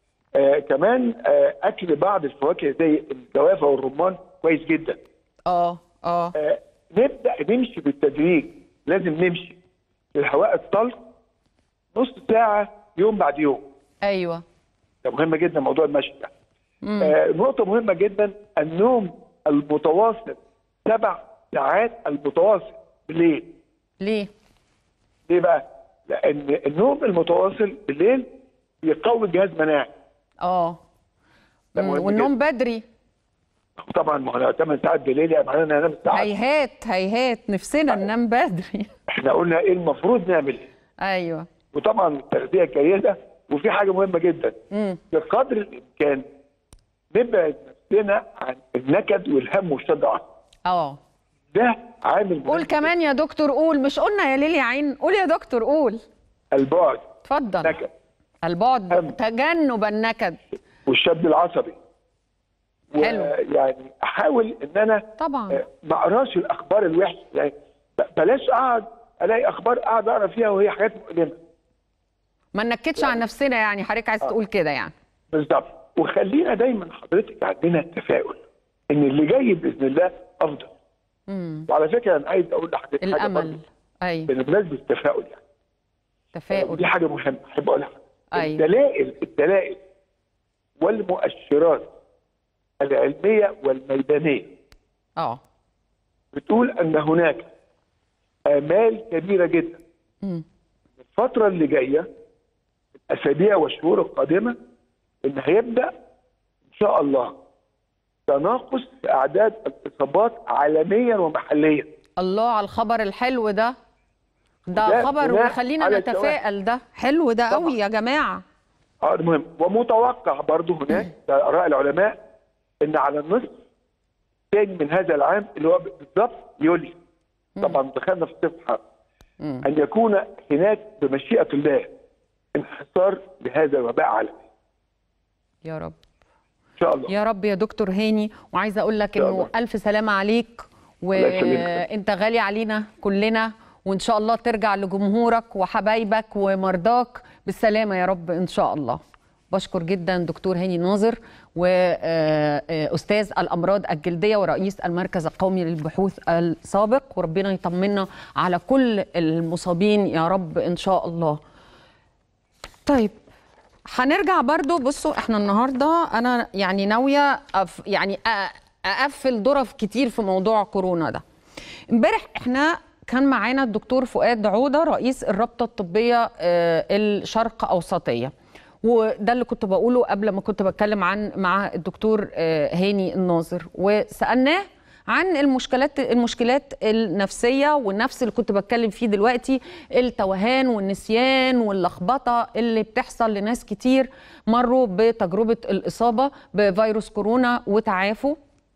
آه كمان آه اكل بعض الفواكه زي الجوافه والرمان كويس جدا اه اه آه نبدا نمشي بالتدريج لازم نمشي في الهواء الطلق نص ساعه يوم بعد يوم ايوه ده مهم جدا موضوع المشي ده آه نقطه مهمه جدا النوم المتواصل سبع ساعات المتواصل بالليل ليه ليه بقى؟ لأن النوم المتواصل بالليل يقوي الجهاز المناعي اه ده مم، مهم والنوم بدري طبعا ما هو لو 8 ساعات بالليل يعني معناه ان انا انام ساعات هيهات هيهات نفسنا ننام بدري احنا قلنا ايه المفروض نعمل ايه؟ ايوه وطبعا التغذيه الجيده وفي حاجه مهمه جدا امم بقدر الامكان نبعد نفسنا عن النكد والهم والشجعه اه ده عامل مهم قول كمان يا دكتور قول مش قلنا يا ليل يا عين قول يا دكتور قول البعد اتفضل نكد البعد هم. تجنب النكد والشد العصبي حلو. يعني احاول ان انا طبعا آه، ما اقراش الاخبار الوحشه يعني ب- بلاش اقعد الاقي اخبار قاعد اقرا فيها وهي حاجات مؤلمه ما ننكدش على نفسنا يعني حضرتك عايز تقول كده يعني بالظبط وخلينا دايما حضرتك عندنا التفاؤل ان اللي جاي باذن الله افضل امم وعلى فكره انا عايز اقول لحضرتك حاجه الامل برضه ايوه بمناسبه التفاؤل يعني دي تفاؤل حاجه مهمه احب اقولها أيوة. الدلائل الدلائل والمؤشرات العلميه والميدانيه اه بتقول ان هناك امال كبيره جدا مم. الفتره اللي جايه الاسابيع والشهور القادمه ان هيبدا ان شاء الله تناقص في اعداد الاصابات عالميا ومحليا الله على الخبر الحلو ده ده ده خبر بناء ويخلينا على نتفائل ده حلو ده طبعا. قوي يا جماعه اه ده مهم ومتوقع برضه هناك ده اراء العلماء ان على النصف الثاني من هذا العام اللي هو بالضبط يوليو طبعا دخلنا في الصفحه مم. ان يكون هناك بمشيئه الله انحصار لهذا الوباء عالمي يا رب ان شاء الله يا رب يا دكتور هاني وعايزه اقول لك شاء انه الله. الف سلامه عليك الله يسلمك. وانت غالي علينا كلنا وان شاء الله ترجع لجمهورك وحبايبك ومرضاك بالسلامه يا رب ان شاء الله بشكر جدا دكتور هاني ناظر واستاذ الامراض الجلديه ورئيس المركز القومي للبحوث السابق وربنا يطمنا على كل المصابين يا رب ان شاء الله طيب هنرجع برضو بصوا احنا النهارده انا يعني ناويه أف يعني أ- اقفل ظرف كتير في موضوع كورونا ده امبارح احنا كان معانا الدكتور فؤاد عوده رئيس الرابطه الطبيه آه، الشرق اوسطيه وده اللي كنت بقوله قبل ما كنت بتكلم عن مع الدكتور آه، هاني الناظر وسالناه عن المشكلات المشكلات النفسيه والنفس اللي كنت بتكلم فيه دلوقتي التوهان والنسيان واللخبطه اللي بتحصل لناس كتير مروا بتجربه الاصابه بفيروس كورونا وتعافوا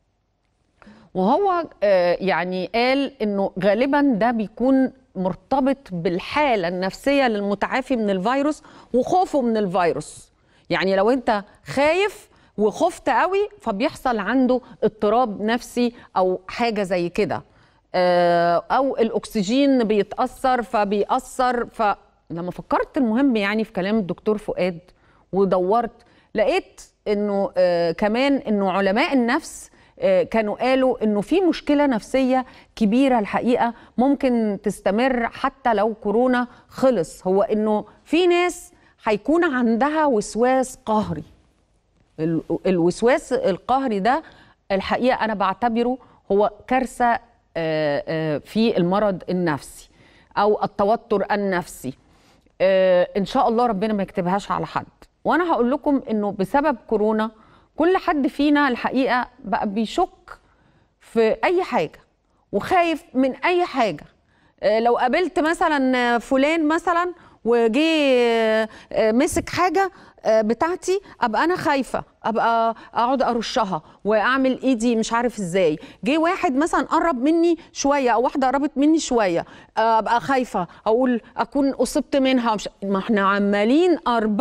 وهو آه، يعني قال انه غالبا ده بيكون مرتبط بالحاله النفسيه للمتعافي من الفيروس وخوفه من الفيروس يعني لو انت خايف وخفت قوي فبيحصل عنده اضطراب نفسي او حاجه زي كده آه، او الاكسجين بيتاثر فبيأثر فلما فكرت المهم يعني في كلام الدكتور فؤاد ودورت لقيت انه آه، كمان انه علماء النفس آه، كانوا قالوا انه في مشكله نفسيه كبيره الحقيقه ممكن تستمر حتى لو كورونا خلص هو انه في ناس هيكون عندها وسواس قهري ال- الوسواس القهري ده الحقيقه انا بعتبره هو كارثه آه، آه، في المرض النفسي او التوتر النفسي آه، ان شاء الله ربنا ما يكتبهاش على حد وانا هقول لكم انه بسبب كورونا كل حد فينا الحقيقه بقى بيشك في اي حاجه وخايف من اي حاجه آه، لو قابلت مثلا فلان مثلا وجي آه، آه، مسك حاجه آه، بتاعتي ابقى انا خايفه ابقى اقعد ارشها واعمل ايدي مش عارف ازاي جه واحد مثلا قرب مني شويه او واحده قربت مني شويه آه، ابقى خايفه اقول اكون اصبت منها مش ما احنا عمالين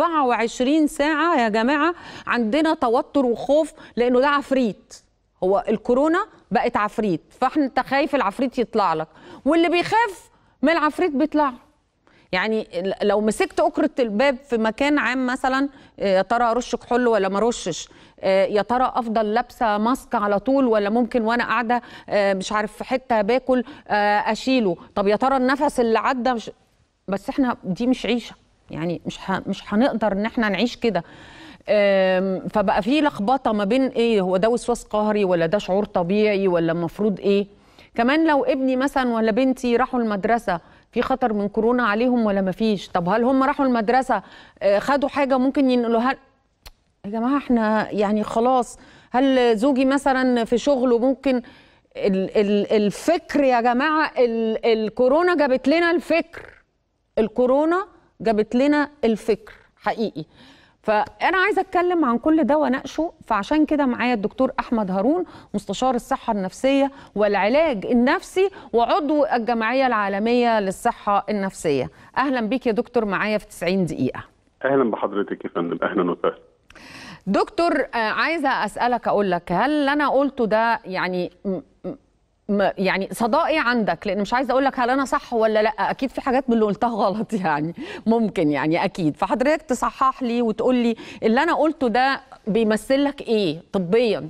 24 ساعه يا جماعه عندنا توتر وخوف لانه ده عفريت هو الكورونا بقت عفريت فاحنا انت خايف العفريت يطلع لك واللي بيخاف من العفريت بيطلع له. يعني لو مسكت أكرة الباب في مكان عام مثلا آه، يا ترى ارش كحول ولا ما ارشش آه، يا ترى افضل لابسه ماسك على طول ولا ممكن وانا قاعده آه، مش عارف في حته باكل آه، اشيله طب يا ترى النفس اللي عدى مش بس احنا دي مش عيشه يعني مش ه... مش هنقدر ان احنا نعيش كده آم، فبقى في لخبطه ما بين ايه هو ده وسواس قهري ولا ده شعور طبيعي ولا المفروض ايه كمان لو ابني مثلا ولا بنتي راحوا المدرسه في خطر من كورونا عليهم ولا ما فيش طب هل هم راحوا المدرسه آه، خدوا حاجه ممكن ينقلوها يا جماعه احنا يعني خلاص هل زوجي مثلا في شغله ممكن ال ال الفكر يا جماعه ال الكورونا جابت لنا الفكر الكورونا جابت لنا الفكر حقيقي فانا عايزه اتكلم عن كل ده واناقشه فعشان كده معايا الدكتور احمد هارون مستشار الصحه النفسيه والعلاج النفسي وعضو الجمعيه العالميه للصحه النفسيه اهلا بيك يا دكتور معايا في 90 دقيقه اهلا بحضرتك يا فندم اهلا وسهلا دكتور آه، عايزه اسالك اقول لك هل اللي انا قلته ده يعني م- م- يعني صدائي عندك لان مش عايزه اقول لك هل انا صح ولا لا اكيد في حاجات من اللي قلتها غلط يعني ممكن يعني اكيد فحضرتك تصحح لي وتقول لي اللي انا قلته ده بيمثل لك ايه طبيا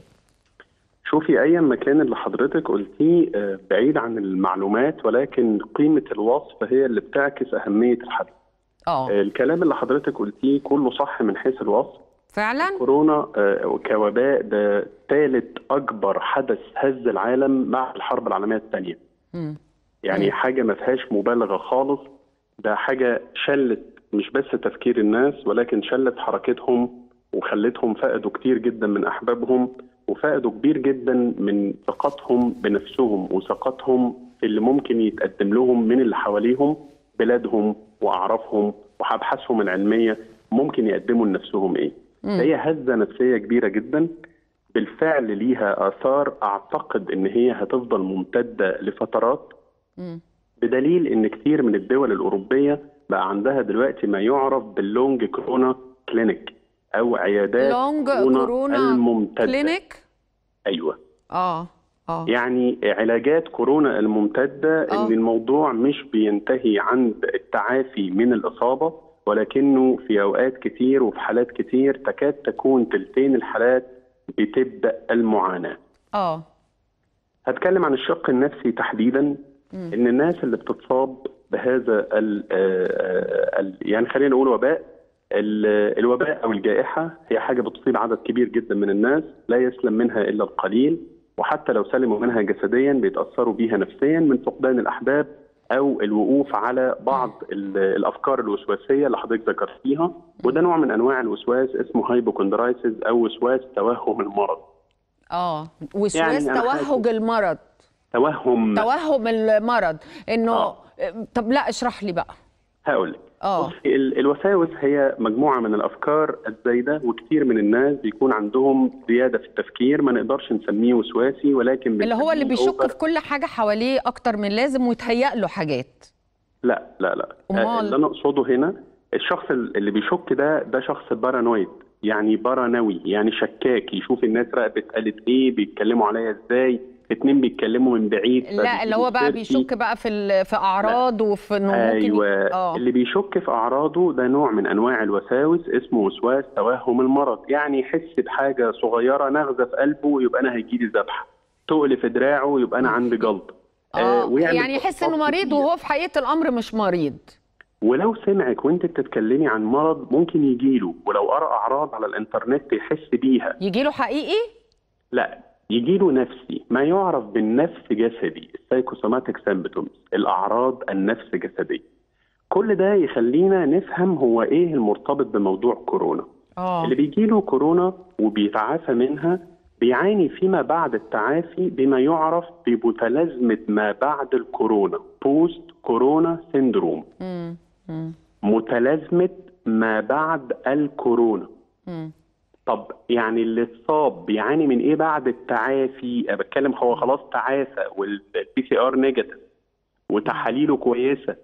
شوفي ايا ما كان اللي حضرتك قلتيه آه، بعيد عن المعلومات ولكن قيمه الوصف هي اللي بتعكس اهميه الحدث اه آه، الكلام اللي حضرتك قلتيه كله صح من حيث الوصف فعلا كورونا آه، كوباء ده ثالث اكبر حدث هز العالم مع الحرب العالميه الثانيه مم. يعني حاجه ما فيهاش مبالغه خالص ده حاجه شلت مش بس تفكير الناس ولكن شلت حركتهم وخلتهم فقدوا كتير جدا من احبابهم وفقدوا كبير جدا من ثقتهم بنفسهم وثقتهم في اللي ممكن يتقدم لهم من اللي حواليهم بلادهم واعرافهم وابحاثهم العلميه ممكن يقدموا لنفسهم ايه. هي هزه نفسيه كبيره جدا بالفعل ليها اثار اعتقد ان هي هتفضل ممتده لفترات مم. بدليل ان كتير من الدول الاوروبيه بقى عندها دلوقتي ما يعرف باللونج كورونا كلينيك او عيادات لونج كورونا الممتده كلينيك ايوه اه اه يعني علاجات كورونا الممتده آه. ان الموضوع مش بينتهي عند التعافي من الاصابه ولكنه في اوقات كتير وفي حالات كتير تكاد تكون تلتين الحالات بتبدا المعاناه اه هتكلم عن الشق النفسي تحديدا ان الناس اللي بتتصاب بهذا ال ال يعني خلينا نقول وباء ال- الوباء او الجائحه هي حاجه بتصيب عدد كبير جدا من الناس لا يسلم منها الا القليل وحتى لو سلموا منها جسديا بيتاثروا بيها نفسيا من فقدان الاحباب او الوقوف على بعض ال- الافكار الوسواسيه اللي حضرتك ذكرتيها وده نوع من انواع الوسواس اسمه هايبوكوندرايسيس او وسواس توهم المرض اه وسواس يعني أنا توهج المرض توهم توهم المرض انه آه. طب لا اشرح لي بقى هقول لك اه ال- الوساوس هي مجموعه من الافكار الزايده وكتير من الناس بيكون عندهم زياده في التفكير ما نقدرش نسميه وسواسي ولكن اللي هو اللي بنسميه بيشك over- في كل حاجه حواليه اكتر من لازم ويتهيأ له حاجات لا لا لا أمال؟ آه، اللي انا اقصده هنا الشخص اللي بيشك ده ده شخص بارانويد يعني بارانوي يعني شكاك يشوف الناس راقبت قالت ايه بيتكلموا عليا ازاي اتنين بيتكلموا من بعيد لا اللي هو بقى فبيجيبوا سيرتي. بيشك بقى في ال- في اعراض وفي انه ممكن ايوه اه اللي بيشك في اعراضه ده نوع من انواع الوساوس اسمه وسواس توهم المرض يعني يحس بحاجه صغيره نغزه في قلبه يبقى انا هيجي لي ذبحه تقل في دراعه يبقى انا عندي جلطه اه ويعمل يعني يحس انه فحوصات مريض كتير. وهو في حقيقه الامر مش مريض ولو سمعك وانت بتتكلمي عن مرض ممكن يجيله ولو قرأ اعراض على الانترنت يحس بيها يجي له حقيقي لا يجيله نفسي ما يعرف بالنفس جسدي السايكوسوماتيك سيمبتومز الاعراض النفس جسديه كل ده يخلينا نفهم هو ايه المرتبط بموضوع كورونا اه اللي بيجيله كورونا وبيتعافى منها بيعاني فيما بعد التعافي بما يعرف بمتلازمه ما بعد الكورونا بوست كورونا سيندروم مم. مم. متلازمه ما بعد الكورونا مم. طب يعني اللي اتصاب بيعاني من ايه بعد التعافي أنا بتكلم هو خلاص تعافى والبي سي ار نيجاتيف وتحاليله كويسه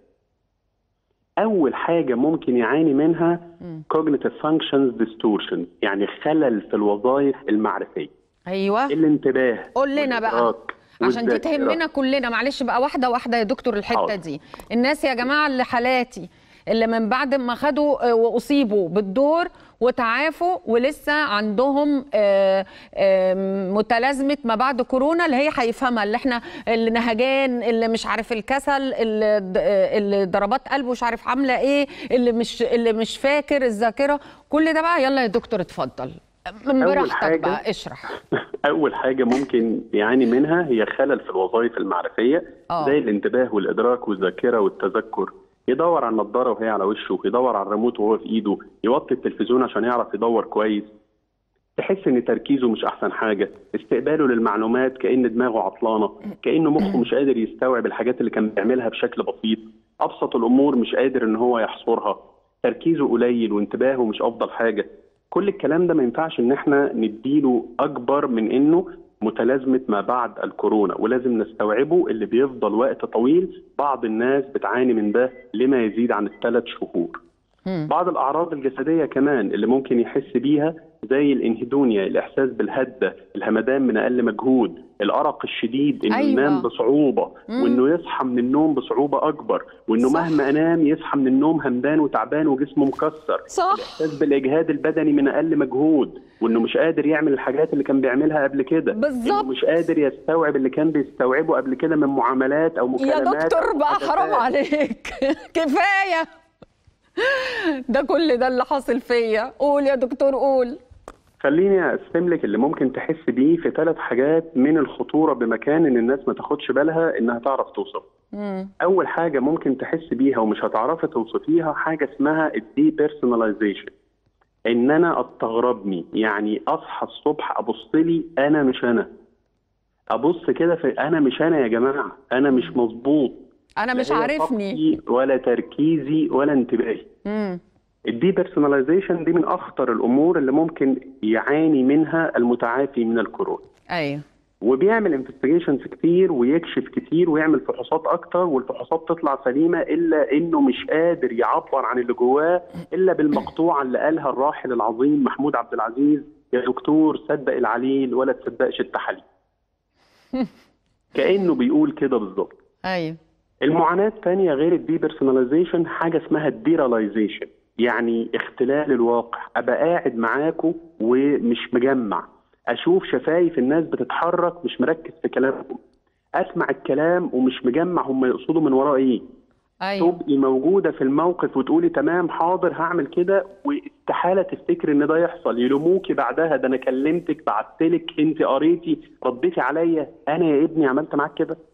اول حاجه ممكن يعاني منها cognitive functions distortion يعني خلل في الوظائف المعرفيه ايوه الانتباه قول لنا بقى والإدراك عشان دي والذاكرة. تهمنا كلنا معلش بقى واحده واحده يا دكتور الحته حاضر. دي الناس يا جماعه اللي حالاتي اللي من بعد ما خدوا آه، واصيبوا بالدور وتعافوا ولسه عندهم آه، آه، متلازمه ما بعد كورونا اللي هي هيفهمها اللي احنا اللي نهجان اللي مش عارف الكسل اللي د- آه، اللي ضربات قلبه مش عارف عامله ايه اللي مش اللي مش فاكر الذاكره كل ده بقى يلا يا دكتور اتفضل من أول براحتك حاجة بقى اشرح اول حاجه ممكن يعاني منها هي خلل في الوظائف المعرفيه آه. زي الانتباه والادراك والذاكره والتذكر يدور على النضاره وهي على وشه يدور على الريموت وهو في ايده يوطي التلفزيون عشان يعرف يدور كويس تحس ان تركيزه مش احسن حاجه استقباله للمعلومات كان دماغه عطلانه كانه مخه مش قادر يستوعب الحاجات اللي كان بيعملها بشكل بسيط ابسط الامور مش قادر ان هو يحصرها تركيزه قليل وانتباهه مش افضل حاجه كل الكلام ده ما ينفعش ان احنا نديله اكبر من انه متلازمه ما بعد الكورونا ولازم نستوعبه اللي بيفضل وقت طويل بعض الناس بتعاني من ده لما يزيد عن الثلاث شهور بعض الاعراض الجسديه كمان اللي ممكن يحس بيها زي الانهيدونيا الاحساس بالهده الهمدان من اقل مجهود الارق الشديد انه أيوة. أيوة. ينام بصعوبه مم. وانه يصحى من النوم بصعوبه اكبر وانه صح. مهما انام يصحى من النوم همدان وتعبان وجسمه مكسر صح الاحساس بالاجهاد البدني من اقل مجهود وانه مش قادر يعمل الحاجات اللي كان بيعملها قبل كده بالظبط. إنه مش قادر يستوعب اللي كان بيستوعبه قبل كده من معاملات او يا مكالمات دكتور أو بقى محادثات. حرام عليك كفايه ده كل ده اللي حاصل فيا قول يا دكتور قول خليني اقسم لك اللي ممكن تحس بيه في ثلاث حاجات من الخطوره بمكان ان الناس ما تاخدش بالها انها تعرف توصف. مم. اول حاجه ممكن تحس بيها ومش هتعرفي توصفيها حاجه اسمها الدي بيرسوناليزيشن. ان انا استغربني يعني اصحى الصبح ابص لي انا مش انا. ابص كده في انا مش انا يا جماعه انا مش مظبوط. انا مش لا هي عارفني طاقتي ولا تركيزي ولا انتباهي. مم. الدي بيرسوناليزيشن دي من اخطر الامور اللي ممكن يعاني منها المتعافي من الكورونا ايوه وبيعمل انفستيجيشنز كتير ويكشف كتير ويعمل فحوصات اكتر والفحوصات تطلع سليمه الا انه مش قادر يعبر عن اللي جواه الا بالمقطوعه اللي قالها الراحل العظيم محمود عبد العزيز يا دكتور صدق العليل ولا تصدقش التحاليل كانه بيقول كده بالظبط ايوه المعاناة الثانية غير الدي بيرسوناليزيشن حاجة اسمها الديراليزيشن يعني اختلال الواقع أبقى قاعد معاكم ومش مجمع أشوف شفايف الناس بتتحرك مش مركز في كلامهم أسمع الكلام ومش مجمع هم يقصدوا من وراه إيه ايوه تبقي موجودة في الموقف وتقولي تمام حاضر هعمل كده واستحالة تفتكر إن ده يحصل يلوموكي بعدها ده أنا كلمتك بعتلك أنت قريتي رديتي عليا أنا يا ابني عملت معاك كده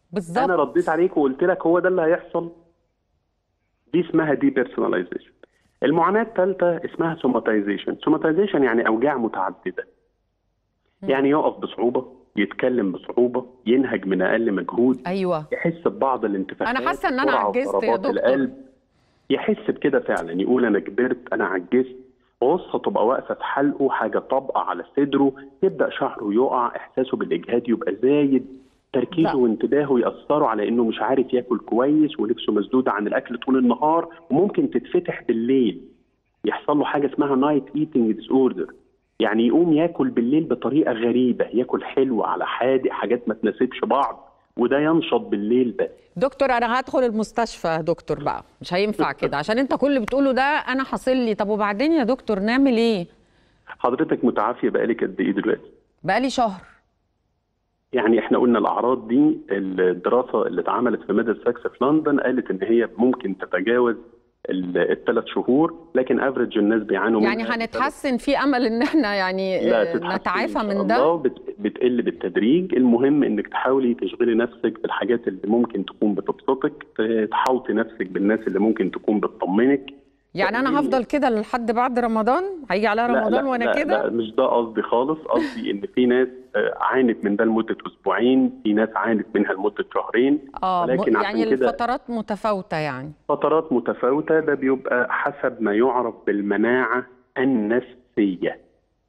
بالظبط انا رديت عليك وقلت لك هو ده اللي هيحصل دي اسمها دي بيرسوناليزيشن المعاناه الثالثه اسمها سوماتيزيشن سوماتيزيشن يعني اوجاع متعدده يعني يقف بصعوبه يتكلم بصعوبه ينهج من اقل مجهود ايوه يحس ببعض الانتفاخات أنا حاسة إن أنا بسرعة عجزت يا وضربات دكتور. القلب يحس بكده فعلا يقول انا كبرت انا عجزت غصه تبقى واقفه في حلقه حاجه طابقه على صدره يبدا شعره يقع احساسه بالاجهاد يبقى زايد تركيزه لا. وانتباهه ياثروا على انه مش عارف ياكل كويس ونفسه مسدوده عن الاكل طول النهار وممكن تتفتح بالليل يحصل له حاجه اسمها نايت ايتنج ديس اوردر يعني يقوم ياكل بالليل بطريقه غريبه ياكل حلو على حادق حاجات ما تناسبش بعض وده ينشط بالليل بس دكتور انا هدخل المستشفى يا دكتور بقى مش هينفع كده عشان انت كل اللي بتقوله ده انا حاصل لي طب وبعدين يا دكتور نعمل ايه حضرتك متعافيه بقالك قد ايه دلوقتي بقالي شهر يعني احنا قلنا الاعراض دي الدراسه اللي اتعملت في ميدل ساكس في لندن قالت ان هي ممكن تتجاوز الثلاث شهور لكن افريج الناس بيعانوا يعني منها هنتحسن في امل ان احنا يعني لا آه، تتحسن نتعافى إن شاء من ده الله بت- بتقل بالتدريج المهم انك تحاولي تشغلي نفسك بالحاجات اللي ممكن تكون بتبسطك تحاوطي نفسك بالناس اللي ممكن تكون بتطمنك يعني انا هفضل كده لحد بعد رمضان هيجي عليها لا رمضان لا وانا لا كده لا مش ده قصدي خالص قصدي ان في ناس آه، عانت من ده لمده اسبوعين في ناس عانت منها لمده شهرين اه م- ولكن يعني عشان كده الفترات متفاوته يعني فترات متفاوتة ده بيبقى حسب ما يعرف بالمناعة النفسية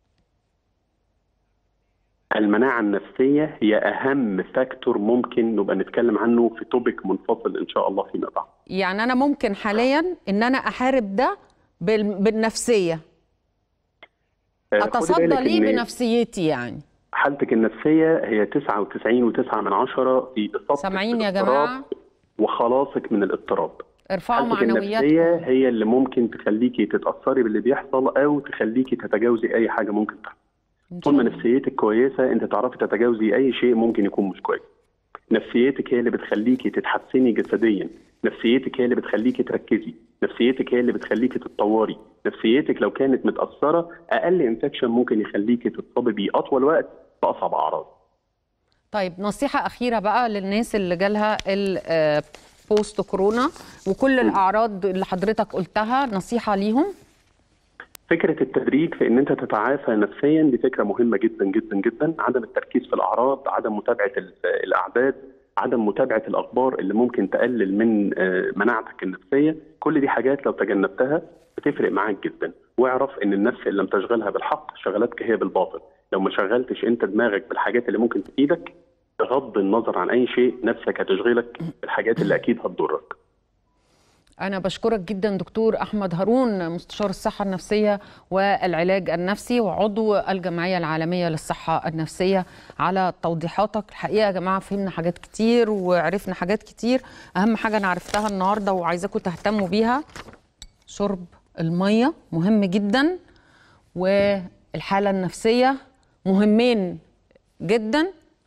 المناعة النفسية هي أهم فاكتور ممكن نبقى نتكلم عنه في توبيك منفصل إن شاء الله فيما بعد يعني انا ممكن حاليا ان انا احارب ده بال- بالنفسيه آه، خدي اتصدى بالك ليه إن بنفسيتي يعني حالتك النفسية هي 99.9 من عشرة في إصابتك سامعين يا بالاضطراب جماعه وخلاصك من الاضطراب ارفعوا حالتك النفسية معنوياتكم هي اللي ممكن تخليكي تتأثري باللي بيحصل أو تخليكي تتجاوزي أي حاجة ممكن تحصل إن طول شاء ما الله. نفسيتك كويسه انت تعرفي تتجاوزي اي شيء ممكن يكون مش كويس نفسيتك هي اللي بتخليكي تتحسني جسديا نفسيتك هي اللي بتخليكي تركزي نفسيتك هي اللي بتخليكي تتطوري نفسيتك لو كانت متاثره اقل انفكشن ممكن يخليكي تتصابي بيه اطول وقت باصعب اعراض طيب نصيحة أخيرة بقى للناس اللي جالها البوست كورونا وكل الأعراض اللي حضرتك قلتها نصيحة ليهم فكره التدريج في ان انت تتعافى نفسيا دي فكره مهمه جدا جدا جدا عدم التركيز في الاعراض عدم متابعه ال- الاعداد عدم متابعه الاخبار اللي ممكن تقلل من آه، مناعتك النفسيه كل دي حاجات لو تجنبتها بتفرق معاك جدا واعرف ان النفس اللي لم تشغلها بالحق شغلتك هي بالباطل لو ما شغلتش انت دماغك بالحاجات اللي ممكن تفيدك بغض النظر عن اي شيء نفسك هتشغلك بالحاجات اللي اكيد هتضرك أنا بشكرك جدا دكتور أحمد هارون مستشار الصحة النفسية والعلاج النفسي وعضو الجمعية العالمية للصحة النفسية على توضيحاتك الحقيقة يا جماعة فهمنا حاجات كتير وعرفنا حاجات كتير أهم حاجة أنا عرفتها النهاردة وعايزاكم تهتموا بيها شرب المية مهم جدا والحالة النفسية مهمين جدا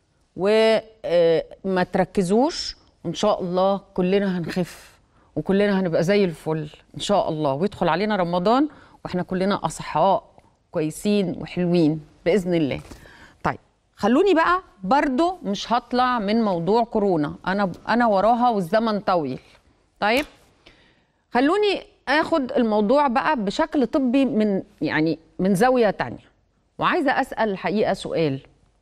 وما تركزوش وإن شاء الله كلنا هنخف وكلنا هنبقى زي الفل إن شاء الله ويدخل علينا رمضان وإحنا كلنا أصحاء كويسين وحلوين بإذن الله طيب خلوني بقى برضو مش هطلع من موضوع كورونا أنا أنا وراها والزمن طويل طيب خلوني اخد الموضوع بقى بشكل طبي من يعني من زاويه تانية وعايزه اسال الحقيقه سؤال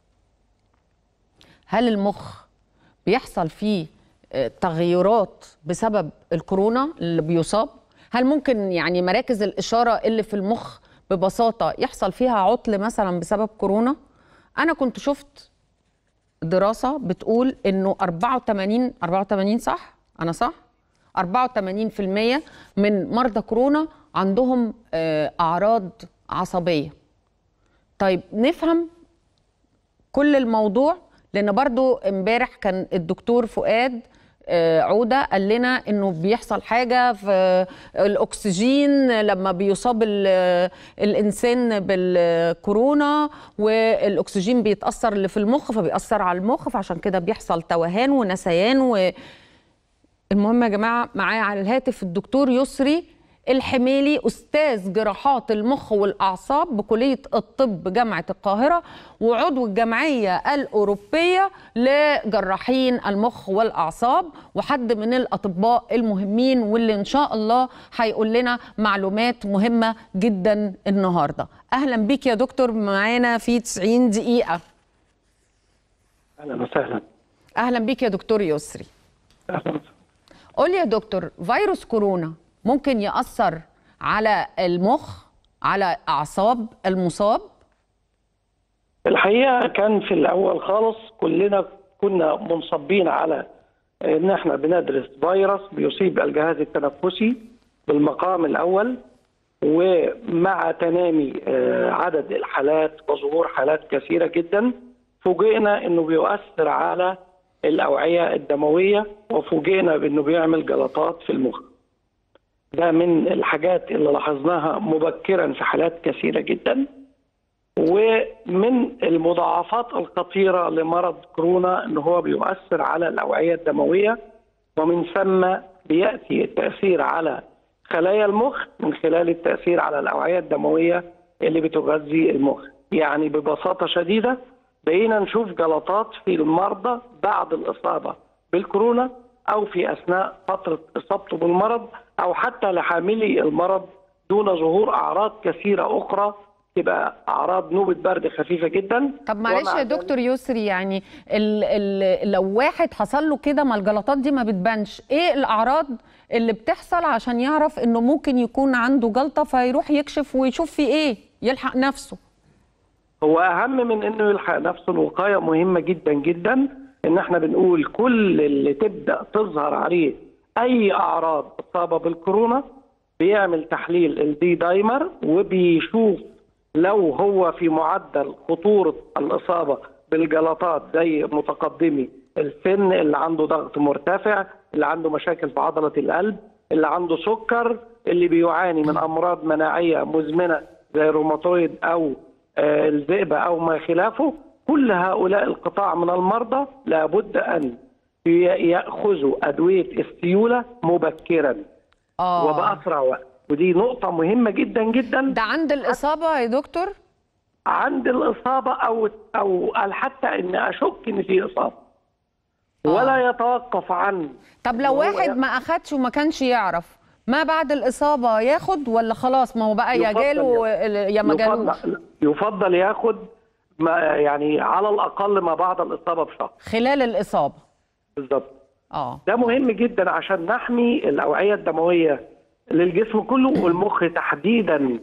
هل المخ بيحصل فيه آه، تغيرات بسبب الكورونا اللي بيصاب هل ممكن يعني مراكز الاشاره اللي في المخ ببساطه يحصل فيها عطل مثلا بسبب كورونا انا كنت شفت دراسه بتقول انه 84 84 صح انا صح 84% من مرضى كورونا عندهم آه، اعراض عصبيه طيب نفهم كل الموضوع لان برضو امبارح كان الدكتور فؤاد آه، عوده قال لنا انه بيحصل حاجه في الاكسجين لما بيصاب ال- الانسان بالكورونا والاكسجين بيتاثر اللي في المخ فبيأثر على المخ فعشان كده بيحصل توهان ونسيان و المهم يا جماعه معايا على الهاتف الدكتور يسري الحميلي أستاذ جراحات المخ والأعصاب بكلية الطب جامعة القاهرة وعضو الجمعية الأوروبية لجراحين المخ والأعصاب وحد من الأطباء المهمين واللي إن شاء الله هيقول لنا معلومات مهمة جدا النهاردة أهلا بيك يا دكتور معانا في 90 دقيقة اهلا وسهلا أهلا بيك يا دكتور يسري اهلا وسهلا قول لي يا دكتور فيروس كورونا ممكن يأثر على المخ على أعصاب المصاب الحقيقه كان في الاول خالص كلنا كنا منصبين على ان احنا بندرس فيروس بيصيب الجهاز التنفسي بالمقام الاول ومع تنامي آه، عدد الحالات وظهور حالات كثيره جدا فوجئنا انه بيؤثر على الاوعيه الدمويه وفوجئنا بانه بيعمل جلطات في المخ. ده من الحاجات اللي لاحظناها مبكرا في حالات كثيره جدا ومن المضاعفات الخطيره لمرض كورونا ان هو بيؤثر على الاوعيه الدمويه ومن ثم بياتي التاثير على خلايا المخ من خلال التاثير على الاوعيه الدمويه اللي بتغذي المخ يعني ببساطه شديده بقينا نشوف جلطات في المرضى بعد الاصابه بالكورونا او في اثناء فتره اصابته بالمرض او حتى لحاملي المرض دون ظهور اعراض كثيره اخرى تبقى اعراض نوبه برد خفيفه جدا طب معلش ومع يا دكتور يسري يعني ال ال لو واحد حصل له كده ما الجلطات دي ما بتبانش ايه الاعراض اللي بتحصل عشان يعرف انه ممكن يكون عنده جلطه فيروح يكشف ويشوف في ايه يلحق نفسه هو اهم من انه يلحق نفسه الوقايه مهمه جدا جدا ان احنا بنقول كل اللي تبدا تظهر عليه اي اعراض اصابه بالكورونا بيعمل تحليل الدي دايمر وبيشوف لو هو في معدل خطوره الاصابه بالجلطات زي متقدمي السن اللي عنده ضغط مرتفع اللي عنده مشاكل في عضله القلب اللي عنده سكر اللي بيعاني من امراض مناعيه مزمنه زي الروماتويد او آه، الذئبه او ما خلافه كل هؤلاء القطاع من المرضى لابد ان ي- ياخذوا ادويه السيوله مبكرا اه وباسرع وقت ودي نقطه مهمه جدا جدا ده عند الاصابه يا دكتور عند الاصابه او او حتى ان اشك ان في اصابه ولا يتوقف عن طب لو هو واحد ياخد- ما اخدش وما كانش يعرف ما بعد الاصابه ياخد ولا خلاص ما هو بقى يا يفضل جاله يا ما جالوش يفضل, يفضل ياخد ما يعني على الاقل ما بعد الاصابه بشهر خلال الاصابه بالظبط اه ده مهم جدا عشان نحمي الاوعيه الدمويه للجسم كله والمخ تحديدا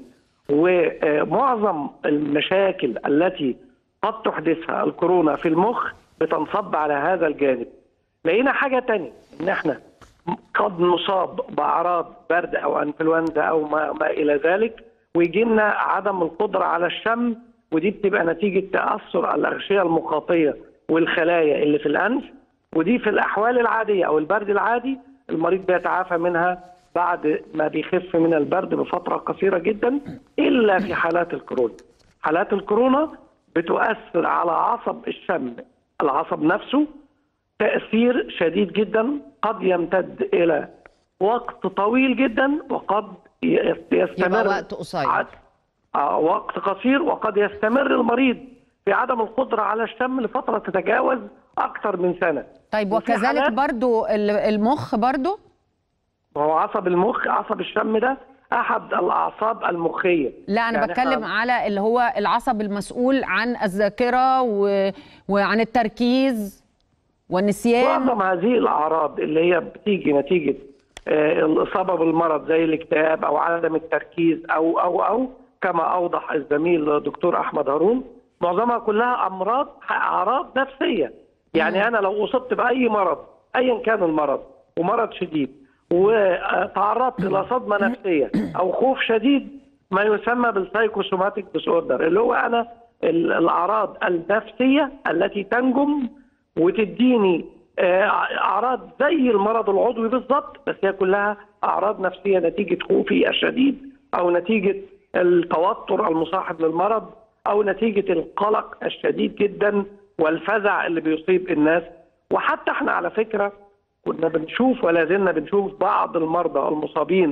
ومعظم المشاكل التي قد تحدثها الكورونا في المخ بتنصب على هذا الجانب لقينا حاجه تانية ان احنا قد نصاب باعراض برد او انفلونزا او ما, ما الى ذلك ويجي لنا عدم القدره على الشم ودي بتبقى نتيجه تاثر الاغشيه المخاطيه والخلايا اللي في الانف ودي في الاحوال العاديه او البرد العادي المريض بيتعافى منها بعد ما بيخف من البرد بفتره قصيره جدا الا في حالات الكورونا. حالات الكورونا بتؤثر على عصب الشم العصب نفسه تاثير شديد جدا قد يمتد الى وقت طويل جدا وقد ي- يستمر يبقى وقت قصير. عد- آه، وقت قصير وقد يستمر المريض في عدم القدره على الشم لفتره تتجاوز اكثر من سنه. طيب وفي وكذلك حالات- برضو ال- المخ برضو وهو عصب المخ عصب الشم ده احد الاعصاب المخيه لا انا يعني بتكلم إحنا- على اللي هو العصب المسؤول عن الذاكره و... وعن التركيز والنسيان معظم هذه الاعراض اللي هي بتيجي نتيجه آه، الاصابه بالمرض زي الاكتئاب او عدم التركيز او او او كما اوضح الزميل الدكتور احمد هارون معظمها كلها امراض اعراض نفسيه يعني انا لو اصبت باي مرض ايا كان المرض ومرض شديد وتعرضت الى صدمه نفسيه او خوف شديد ما يسمى بالسايكوسوماتيك ديس اوردر اللي هو انا ال- الاعراض النفسيه التي تنجم وتديني آه، اعراض زي المرض العضوي بالظبط بس هي كلها اعراض نفسيه نتيجه خوفي الشديد او نتيجه التوتر المصاحب للمرض او نتيجه القلق الشديد جدا والفزع اللي بيصيب الناس وحتى احنا على فكره كنا بنشوف ولا زلنا بنشوف بعض المرضى المصابين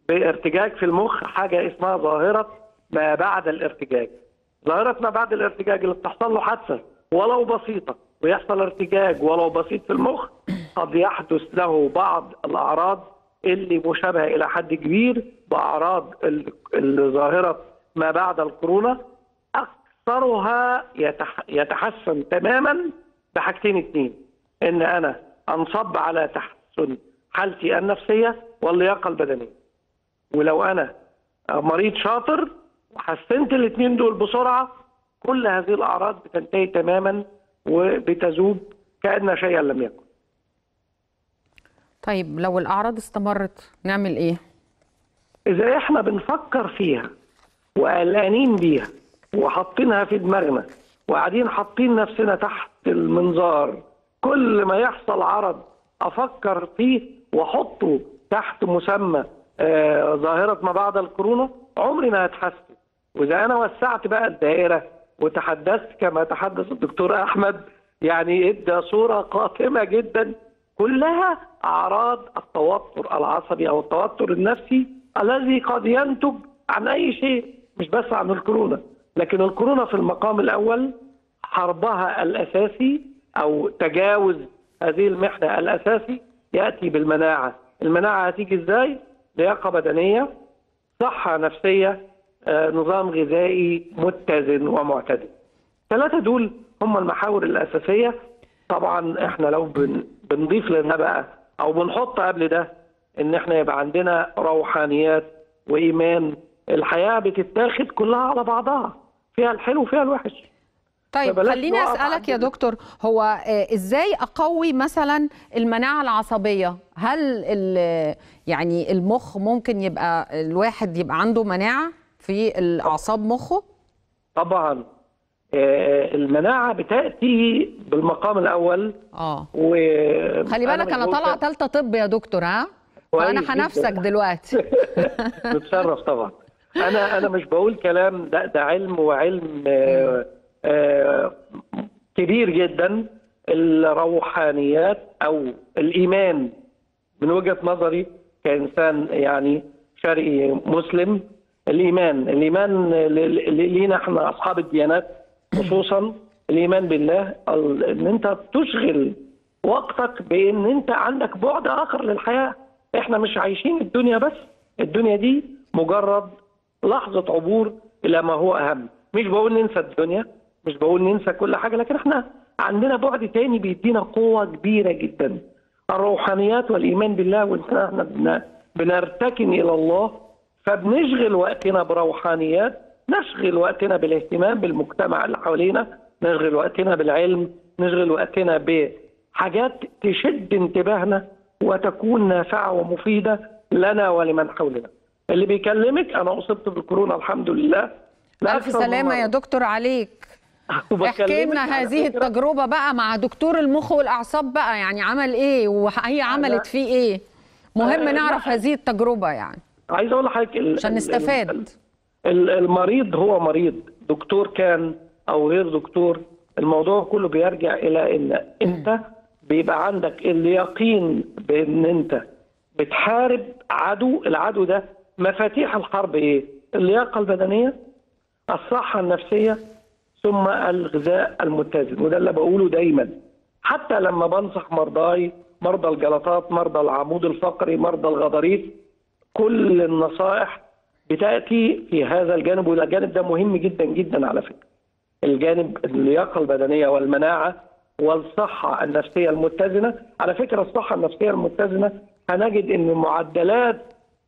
بارتجاج في المخ حاجه اسمها ظاهره ما بعد الارتجاج ظاهره ما بعد الارتجاج اللي بتحصل له حادثه ولو بسيطه ويحصل ارتجاج ولو بسيط في المخ قد يحدث له بعض الاعراض اللي مشابهه الى حد كبير باعراض ال- ال- ظاهره ما بعد الكورونا اكثرها يتح يتحسن تماما بحاجتين اتنين ان انا انصب على تحسن حالتي النفسيه واللياقه البدنيه ولو انا مريض شاطر وحسنت الاثنين دول بسرعه كل هذه الاعراض بتنتهي تماما وبتذوب كان شيئا لم يكن طيب لو الاعراض استمرت نعمل ايه اذا احنا بنفكر فيها وقلقانين بيها وحاطينها في دماغنا وقاعدين حاطين نفسنا تحت المنظار كل ما يحصل عرض افكر فيه واحطه تحت مسمى آه ظاهره ما بعد الكورونا عمري ما هتحسن واذا انا وسعت بقى الدائره وتحدثت كما تحدث الدكتور احمد يعني ادى صوره قاتمه جدا كلها اعراض التوتر العصبي او التوتر النفسي الذي قد ينتج عن اي شيء مش بس عن الكورونا لكن الكورونا في المقام الاول حربها الاساسي او تجاوز هذه المحنه الاساسي ياتي بالمناعه المناعه هتيجي ازاي لياقه بدنيه صحه نفسيه آه، نظام غذائي متزن ومعتدل ثلاثه دول هم المحاور الاساسيه طبعا احنا لو بن بنضيف لنا بقى او بنحط قبل ده ان احنا يبقى عندنا روحانيات وايمان الحياه بتتاخد كلها على بعضها فيها الحلو وفيها الوحش طيب فبلاش خليني نقف اسالك عند يا دكتور هو آه، ازاي اقوي مثلا المناعه العصبيه هل ال- يعني المخ ممكن يبقى الواحد يبقى عنده مناعه في الاعصاب مخه طبعا آه، المناعه بتاتي بالمقام الاول اه و خلي بالك انا طالعه ثالثه طب يا دكتور ها فانا كويس هنافسك جداً. دلوقتي متشرف طبعا انا انا مش بقول كلام ده ده علم وعلم آه، آه، كبير جدا الروحانيات او الايمان من وجهه نظري كانسان يعني شرقي مسلم الايمان الايمان ل- ل- لينا احنا اصحاب الديانات خصوصا الايمان بالله ال- ان انت تشغل وقتك بان انت عندك بعد اخر للحياه احنا مش عايشين الدنيا بس الدنيا دي مجرد لحظه عبور الى ما هو اهم مش بقول ننسى الدنيا مش بقول ننسى كل حاجه لكن احنا عندنا بعد تاني بيدينا قوه كبيره جدا الروحانيات والايمان بالله وان احنا بن- بنرتكن الى الله فبنشغل وقتنا بروحانيات نشغل وقتنا بالاهتمام بالمجتمع اللي حوالينا نشغل وقتنا بالعلم نشغل وقتنا بحاجات تشد انتباهنا وتكون نافعة ومفيدة لنا ولمن حولنا اللي بيكلمك أنا أصبت بالكورونا الحمد لله الف لأكثر من سلامه يا مرة. دكتور عليك احكي وبكلمك لنا على هذه فكرة- التجربه بقى مع دكتور المخ والاعصاب بقى يعني عمل ايه وهي عملت فيه ايه مهم آه، نعرف لا. هذه التجربه يعني عايز أقول لحضرتك ال- عشان ال- نستفاد. ال- ال- المريض هو مريض دكتور كان أو غير دكتور الموضوع كله بيرجع إلى إن أنت بيبقى عندك اليقين بإن أنت بتحارب عدو العدو ده مفاتيح الحرب إيه؟ اللياقة البدنية الصحة النفسية ثم الغذاء المتزن وده اللي بقوله دايما حتى لما بنصح مرضاي مرضى الجلطات مرضى العمود الفقري مرضى الغضاريف كل النصائح بتاتي في هذا الجانب وده الجانب ده مهم جدا جدا على فكره الجانب اللياقه البدنيه والمناعه والصحه النفسيه المتزنه على فكره الصحه النفسيه المتزنه هنجد ان معدلات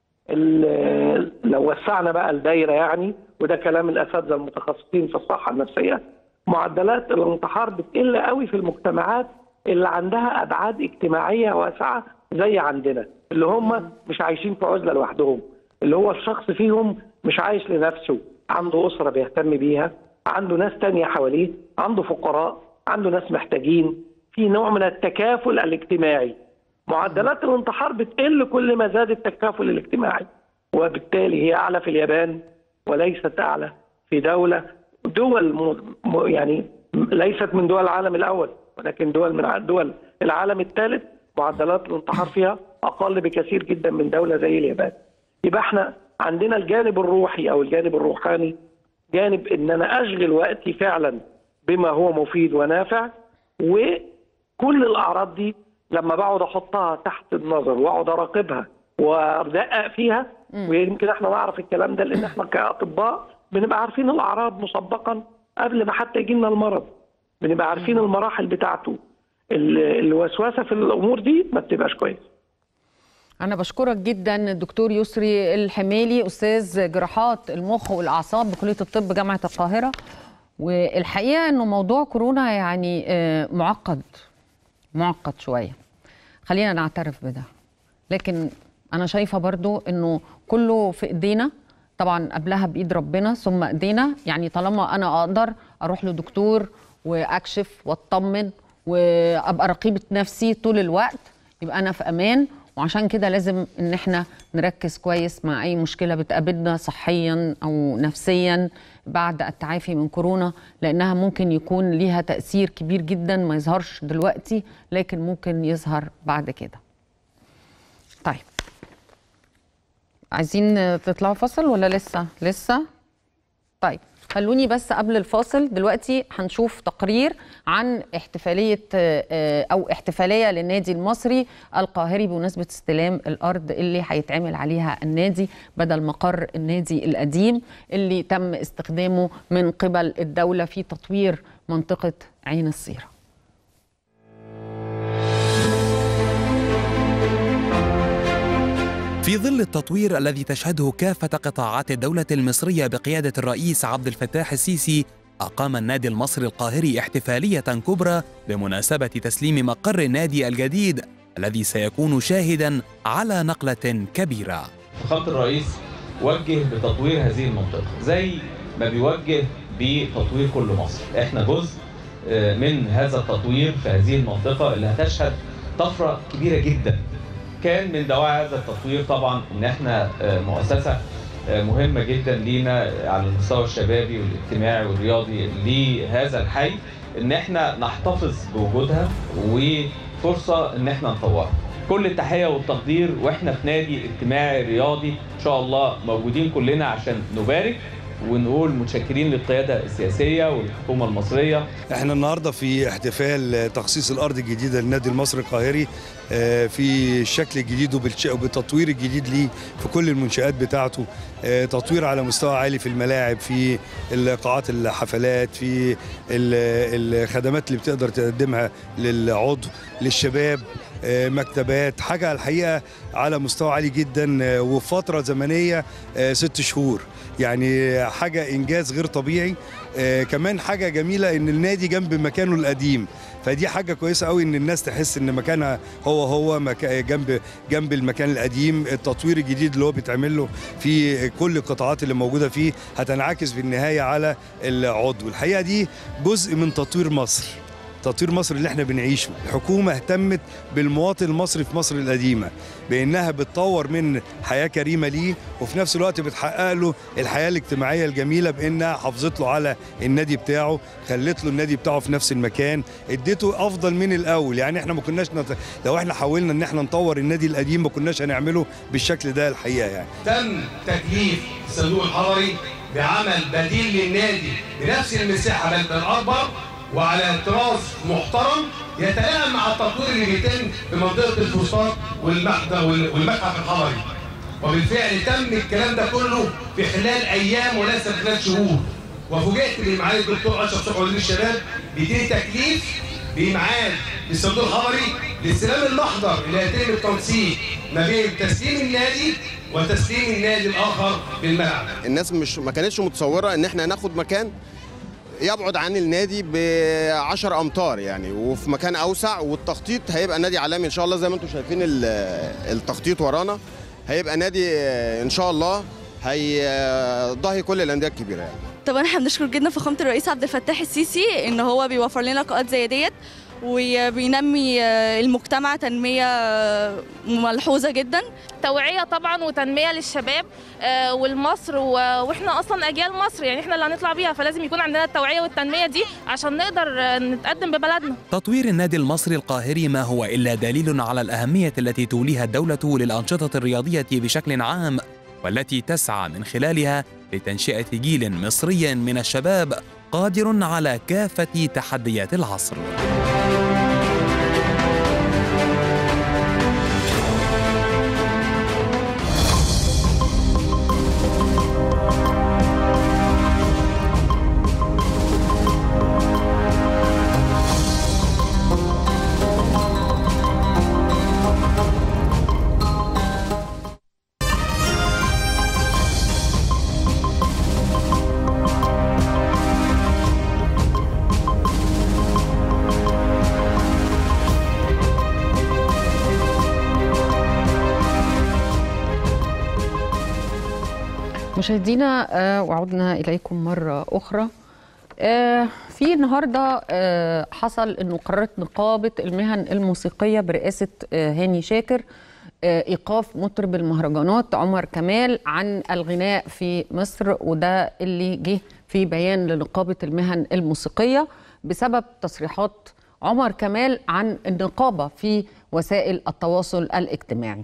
ال- لو وسعنا بقى الدايره يعني وده كلام الاساتذه المتخصصين في الصحه النفسيه معدلات الانتحار بتقل قوي في المجتمعات اللي عندها ابعاد اجتماعيه واسعه زي عندنا اللي هم مش عايشين في عزله لوحدهم اللي هو الشخص فيهم مش عايش لنفسه عنده اسره بيهتم بيها عنده ناس تانية حواليه عنده فقراء عنده ناس محتاجين في نوع من التكافل الاجتماعي معدلات الانتحار بتقل كل ما زاد التكافل الاجتماعي وبالتالي هي اعلى في اليابان وليست اعلى في دوله دول م... م... يعني ليست من دول العالم الاول ولكن دول من ع- دول العالم الثالث معدلات الانتحار فيها اقل بكثير جدا من دوله زي اليابان يبقى احنا عندنا الجانب الروحي او الجانب الروحاني جانب ان انا اشغل وقتي فعلا بما هو مفيد ونافع وكل الاعراض دي لما بقعد احطها تحت النظر واقعد اراقبها وادقق فيها ويمكن احنا نعرف الكلام ده لان احنا كاطباء بنبقى عارفين الاعراض مسبقا قبل ما حتى يجي لنا المرض بنبقى عارفين المراحل بتاعته ال- الوسوسه في الامور دي ما بتبقاش كويسه أنا بشكرك جدا الدكتور يسري الحميلي أستاذ جراحات المخ والأعصاب بكلية الطب جامعة القاهرة والحقيقة أنه موضوع كورونا يعني آه، معقد معقد شوية خلينا نعترف بده لكن أنا شايفة برضو أنه كله في إيدينا طبعا قبلها بإيد ربنا ثم إيدينا يعني طالما أنا أقدر أروح لدكتور وأكشف وأطمن وأبقى رقيبة نفسي طول الوقت يبقى أنا في أمان وعشان كده لازم ان احنا نركز كويس مع اي مشكله بتقابلنا صحيا او نفسيا بعد التعافي من كورونا لانها ممكن يكون ليها تاثير كبير جدا ما يظهرش دلوقتي لكن ممكن يظهر بعد كده طيب عايزين تطلعوا فصل ولا لسه لسه طيب خلوني بس قبل الفاصل دلوقتي هنشوف تقرير عن احتفالية آه، أو احتفالية للنادي المصري القاهري بمناسبة استلام الأرض اللي هيتعمل عليها النادي بدل مقر النادي القديم اللي تم استخدامه من قبل الدولة في تطوير منطقة عين الصيرة في ظل التطوير الذي تشهده كافة قطاعات الدولة المصرية بقيادة الرئيس عبد الفتاح السيسي أقام النادي المصري القاهري احتفالية كبرى بمناسبة تسليم مقر النادي الجديد الذي سيكون شاهدا على نقلة كبيرة فخامة الرئيس وجه بتطوير هذه المنطقة زي ما بيوجه بتطوير كل مصر احنا جزء آه، من هذا التطوير في هذه المنطقة اللي هتشهد طفرة كبيرة جدا كان من دواعي هذا التطوير طبعا ان احنا آه، مؤسسة آه، مهمة جدا لينا على المستوى الشبابي والاجتماعي والرياضي لهذا الحي ان احنا نحتفظ بوجودها وفرصة ان احنا نطورها كل التحية والتقدير واحنا في نادي اجتماعي رياضي ان شاء الله موجودين كلنا عشان نبارك ونقول متشكرين للقيادة السياسية والحكومة المصرية احنا النهارده في احتفال تخصيص الارض الجديده للنادي المصري القاهري آه، في الشكل الجديد وبالش- وبالتطوير الجديد ليه في كل المنشآت بتاعته آه، تطوير على مستوى عالي في الملاعب في قاعات الحفلات في ال- الخدمات اللي بتقدر تقدمها للعضو للشباب آه، مكتبات حاجة الحقيقة على مستوى عالي جدا آه، وفي فترة زمنية آه، ست شهور يعني حاجة إنجاز غير طبيعي آه، كمان حاجة جميلة إن النادي جنب مكانه القديم فدي حاجة كويسة قوي إن الناس تحس إن مكانها هو هو مكا- جنب جنب المكان القديم التطوير الجديد اللي هو بيتعمل له في كل القطاعات اللي موجودة فيه هتنعكس في النهاية على العضو الحقيقة دي جزء من تطوير مصر تطوير مصر اللي احنا بنعيشه الحكومة اهتمت بالمواطن المصري في مصر القديمة بانها بتطور من حياة كريمة ليه وفي نفس الوقت بتحقق له الحياة الاجتماعية الجميلة بانها حافظت له على النادي بتاعه خلت له النادي بتاعه في نفس المكان اديته افضل من الاول يعني احنا ما كناش نت... لو احنا حاولنا ان احنا نطور النادي القديم ما كناش هنعمله بالشكل ده الحقيقة يعني تم تكليف الصندوق الحضري بعمل بديل للنادي بنفس المساحه بل بالاكبر وعلى طراز محترم يتلائم مع التطوير اللي بيتم في منطقه الفسطاط والمحد- وال- والمتحف الحضري وبالفعل تم الكلام ده كله في خلال ايام وليس خلال شهور وفوجئت بمعالي الدكتور اشرف صبحي وزير الشباب بيديني تكليف بميعاد للصندوق الحضري لاستلام المحضر اللي هيتم التنسيق ما بين تسليم النادي وتسليم النادي الاخر بالملعب الناس مش ما كانتش متصوره ان احنا هناخد مكان يبعد عن النادي ب 10 امتار يعني وفي مكان اوسع والتخطيط هيبقى نادي عالمي ان شاء الله زي ما انتم شايفين ال- التخطيط ورانا هيبقى نادي آه، ان شاء الله هيضاهي كل الانديه الكبيره يعني طبعا احنا بنشكر جدا فخامه الرئيس عبد الفتاح السيسي ان هو بيوفر لنا لقاءات زي ديت وبينمي آه، المجتمع تنميه آه، ملحوظه جدا توعية طبعا وتنمية للشباب آه، والمصر و- واحنا اصلا اجيال مصر يعني احنا اللي هنطلع بيها فلازم يكون عندنا التوعية والتنمية دي عشان نقدر آه، نتقدم ببلدنا تطوير النادي المصري القاهري ما هو إلا دليل على الأهمية التي توليها الدولة للأنشطة الرياضية بشكل عام والتي تسعى من خلالها لتنشئة جيل مصري من الشباب قادر على كافة تحديات العصر. مشاهدينا آه، وعدنا اليكم مره اخرى آه، في النهارده آه، حصل انه قررت نقابه المهن الموسيقيه برئاسه آه، هاني شاكر آه، ايقاف مطرب المهرجانات عمر كمال عن الغناء في مصر وده اللي جه في بيان لنقابه المهن الموسيقيه بسبب تصريحات عمر كمال عن النقابه في وسائل التواصل الاجتماعي.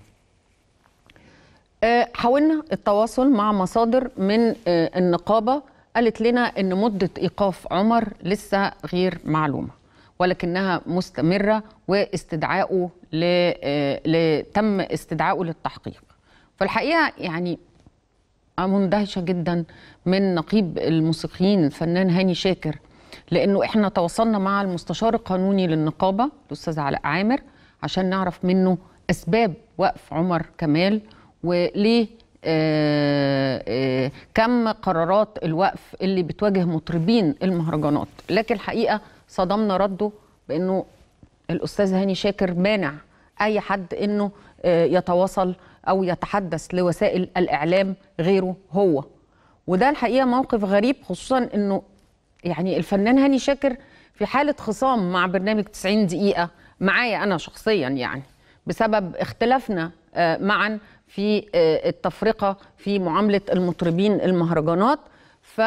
آه، حاولنا التواصل مع مصادر من آه، النقابه قالت لنا ان مده ايقاف عمر لسه غير معلومه ولكنها مستمره واستدعائه ل آه، ل- تم استدعائه للتحقيق فالحقيقه يعني أنا مندهشه جدا من نقيب الموسيقيين الفنان هاني شاكر لانه احنا تواصلنا مع المستشار القانوني للنقابه الاستاذ علاء عامر عشان نعرف منه اسباب وقف عمر كمال وليه آه، آه، كم قرارات الوقف اللي بتواجه مطربين المهرجانات لكن الحقيقه صدمنا رده بانه الاستاذ هاني شاكر مانع اي حد انه آه، يتواصل او يتحدث لوسائل الاعلام غيره هو وده الحقيقه موقف غريب خصوصا انه يعني الفنان هاني شاكر في حاله خصام مع برنامج 90 دقيقه معايا انا شخصيا يعني بسبب اختلافنا آه، معا في آه، التفرقه في معامله المطربين المهرجانات ف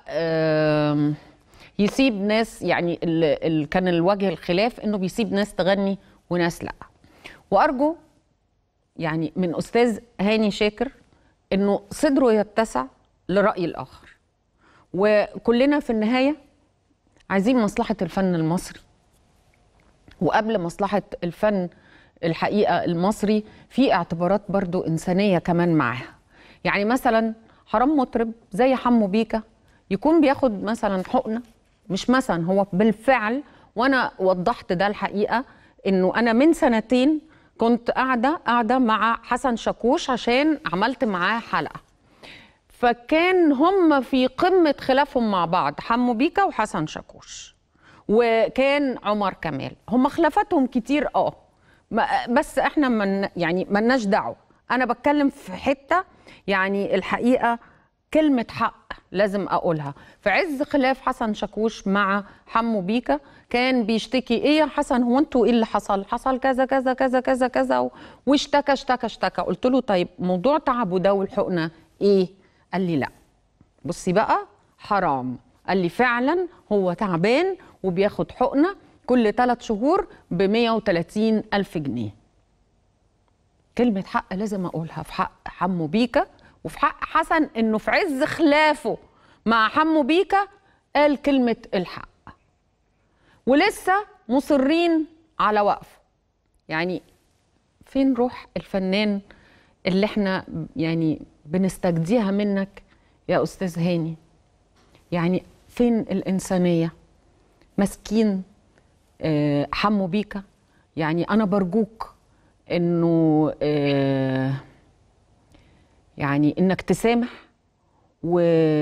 آم، يسيب ناس يعني ال ال كان الوجه الخلاف انه بيسيب ناس تغني وناس لا وارجو يعني من استاذ هاني شاكر انه صدره يتسع لراي الاخر وكلنا في النهايه عايزين مصلحه الفن المصري وقبل مصلحه الفن الحقيقه المصري في اعتبارات برضو انسانيه كمان معاها يعني مثلا حرام مطرب زي حمو بيكا يكون بياخد مثلا حقنه مش مثلا هو بالفعل وانا وضحت ده الحقيقه انه انا من سنتين كنت قاعده قاعده مع حسن شاكوش عشان عملت معاه حلقه فكان هم في قمه خلافهم مع بعض حمو بيكا وحسن شاكوش وكان عمر كمال هم خلافاتهم كتير اه ما- بس احنا من يعني ملناش دعوه انا بتكلم في حته يعني الحقيقه كلمه حق لازم اقولها في عز خلاف حسن شاكوش مع حمو بيكا كان بيشتكي ايه يا حسن هو انتوا ايه اللي حصل حصل كذا كذا كذا كذا كذا و- واشتكى اشتكى اشتكى قلت له طيب موضوع تعبه ده والحقنه ايه قال لي لا بصي بقى حرام قال لي فعلا هو تعبان وبياخد حقنه كل ثلاث شهور ب 130 ألف جنيه كلمة حق لازم أقولها في حق حمو بيكا وفي حق حسن إنه في عز خلافه مع حمو بيكا قال كلمة الحق ولسه مصرين على وقفه يعني فين روح الفنان اللي احنا يعني بنستجديها منك يا أستاذ هاني يعني فين الإنسانية مسكين آه، حمو بيكا يعني أنا برجوك إنه آه، يعني إنك تسامح و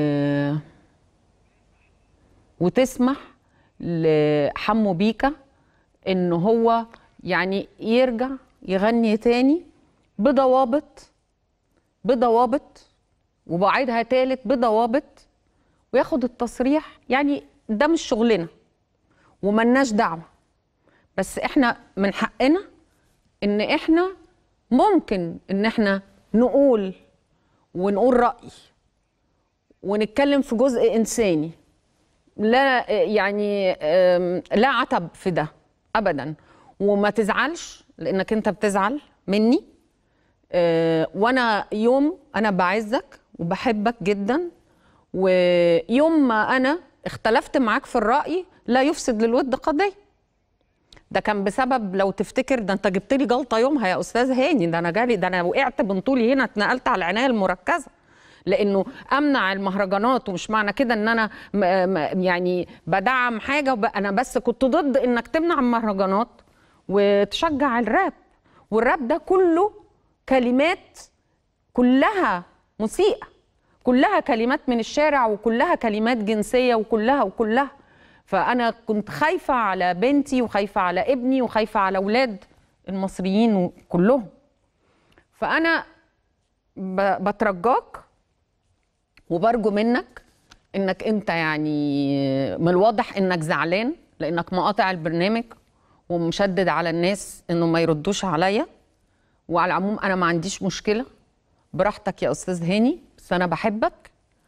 وتسمح لحمو بيكا إنه هو يعني يرجع يغني تاني بضوابط بضوابط وبعيدها تالت بضوابط وياخد التصريح يعني ده مش شغلنا وملناش دعوه بس احنا من حقنا ان احنا ممكن ان احنا نقول ونقول راي ونتكلم في جزء انساني لا يعني آم، لا عتب في ده ابدا وما تزعلش لانك انت بتزعل مني آه، وانا يوم انا بعزك وبحبك جدا ويوم ما انا اختلفت معاك في الراي لا يفسد للود قضيه ده كان بسبب لو تفتكر ده انت جبت لي جلطه يومها يا استاذ هاني ده انا جالي ده انا وقعت من طولي هنا اتنقلت على العنايه المركزه لانه امنع المهرجانات ومش معنى كده ان انا م م يعني بدعم حاجه وب... انا بس كنت ضد انك تمنع المهرجانات وتشجع الراب والراب ده كله كلمات كلها مسيئه كلها كلمات من الشارع وكلها كلمات جنسيه وكلها وكلها فانا كنت خايفه على بنتي وخايفه على ابني وخايفه على اولاد المصريين كلهم فانا ب- بترجاك وبرجو منك انك انت يعني من الواضح انك زعلان لانك مقاطع البرنامج ومشدد على الناس انه ما يردوش عليا وعلى العموم انا ما عنديش مشكله براحتك يا استاذ هاني بس انا بحبك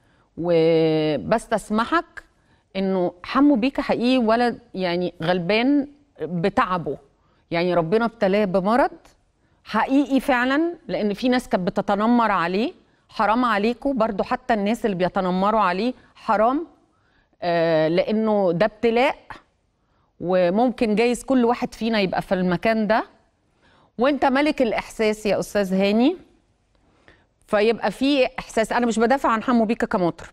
وبستسمحك انه حمو بيك حقيقي ولد يعني غلبان بتعبه يعني ربنا ابتلاه بمرض حقيقي فعلا لان في ناس كانت بتتنمر عليه حرام عليكم برضو حتى الناس اللي بيتنمروا عليه حرام آه لانه ده ابتلاء وممكن جايز كل واحد فينا يبقى في المكان ده وانت ملك الاحساس يا استاذ هاني فيبقى في احساس انا مش بدافع عن حمو بيكا كمطرب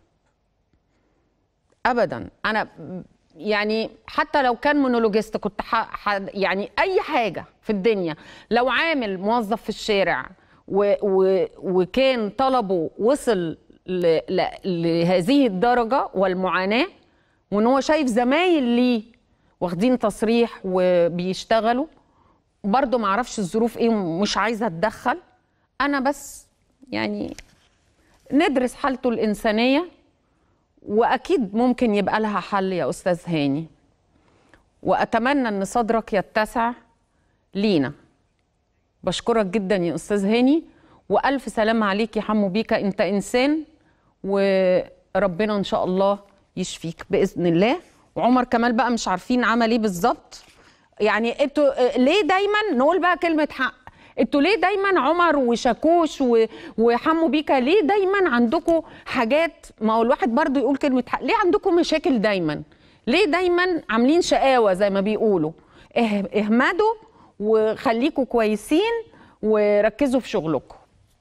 ابدا انا يعني حتى لو كان مونولوجيست كنت ح... ح... يعني اي حاجه في الدنيا لو عامل موظف في الشارع و... و... وكان طلبه وصل ل... ل... لهذه الدرجه والمعاناه وان هو شايف زمايل ليه واخدين تصريح وبيشتغلوا برضه ما اعرفش الظروف ايه ومش عايزه اتدخل انا بس يعني ندرس حالته الانسانيه واكيد ممكن يبقى لها حل يا استاذ هاني واتمنى ان صدرك يتسع لينا بشكرك جدا يا استاذ هاني والف سلام عليك يا حمو بيكا انت انسان وربنا ان شاء الله يشفيك باذن الله وعمر كمال بقى مش عارفين عمل ايه بالظبط يعني انتوا ليه دايما نقول بقى كلمه حق انتوا ليه دايما عمر وشاكوش و- وحمو بيكا ليه دايما عندكم حاجات ما هو الواحد برضو يقول كلمه حق ليه عندكم مشاكل دايما ليه دايما عاملين شقاوه زي ما بيقولوا اه- اهمدوا وخليكوا كويسين وركزوا في شغلكم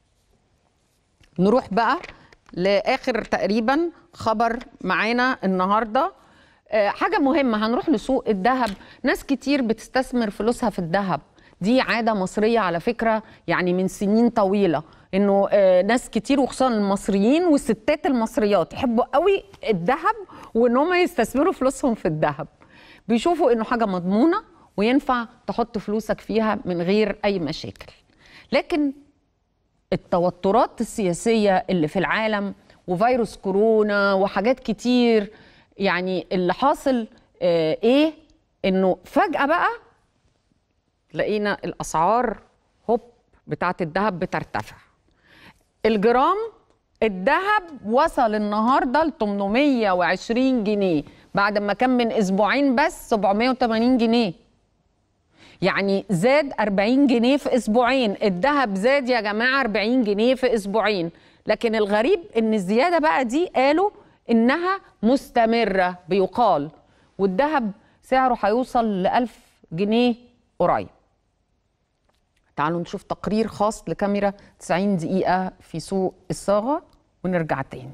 نروح بقى لاخر تقريبا خبر معانا النهارده آه، حاجه مهمه هنروح لسوق الذهب ناس كتير بتستثمر فلوسها في الذهب دي عاده مصريه على فكره يعني من سنين طويله انه آه، ناس كتير وخصوصا المصريين والستات المصريات يحبوا قوي الذهب وان هم يستثمروا فلوسهم في الذهب بيشوفوا انه حاجه مضمونه وينفع تحط فلوسك فيها من غير اي مشاكل لكن التوترات السياسية اللي في العالم وفيروس كورونا وحاجات كتير يعني اللي حاصل آه ايه انه فجأة بقى لقينا الاسعار هوب بتاعت الذهب بترتفع الجرام الذهب وصل النهارده ل 820 جنيه بعد ما كان من اسبوعين بس 780 جنيه يعني زاد 40 جنيه في اسبوعين الذهب زاد يا جماعه 40 جنيه في اسبوعين لكن الغريب ان الزياده بقى دي قالوا انها مستمره بيقال والذهب سعره هيوصل ل 1000 جنيه قريب تعالوا نشوف تقرير خاص لكاميرا 90 دقيقه في سوق الصاغه ونرجع تاني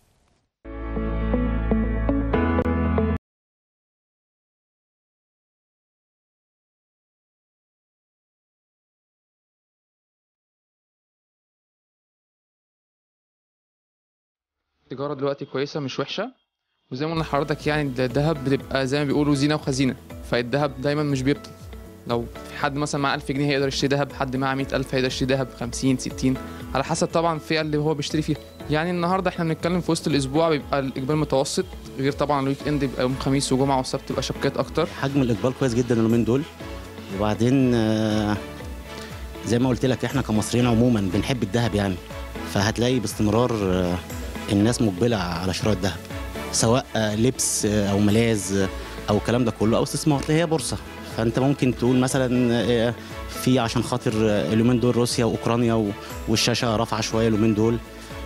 التجارة دلوقتي كويسة مش وحشة وزي ما قلنا لحضرتك يعني ده الذهب بتبقى زي ما بيقولوا زينة وخزينة فالذهب دايما مش بيبطل لو في حد مثلا معاه 1000 جنيه هيقدر يشتري ذهب حد معاه 100000 هيقدر يشتري ذهب 50 60 على حسب طبعا الفئة اللي هو بيشتري فيها يعني النهارده احنا بنتكلم في وسط الاسبوع بيبقى الاقبال متوسط غير طبعا الويك اند بيبقى يوم خميس وجمعة والسبت بيبقى شبكات اكتر حجم الاقبال كويس جدا اليومين دول وبعدين آه، زي ما قلت لك احنا كمصريين عموما بنحب الذهب يعني فهتلاقي باستمرار آه، الناس مقبله على شراء الذهب سواء آه، لبس آه، او ملاذ آه، او الكلام ده كله او استثمار هي بورصه فانت ممكن تقول مثلا آه، في عشان خاطر آه، اليومين دول روسيا واوكرانيا و- والشاشه رافعه شويه اليومين دول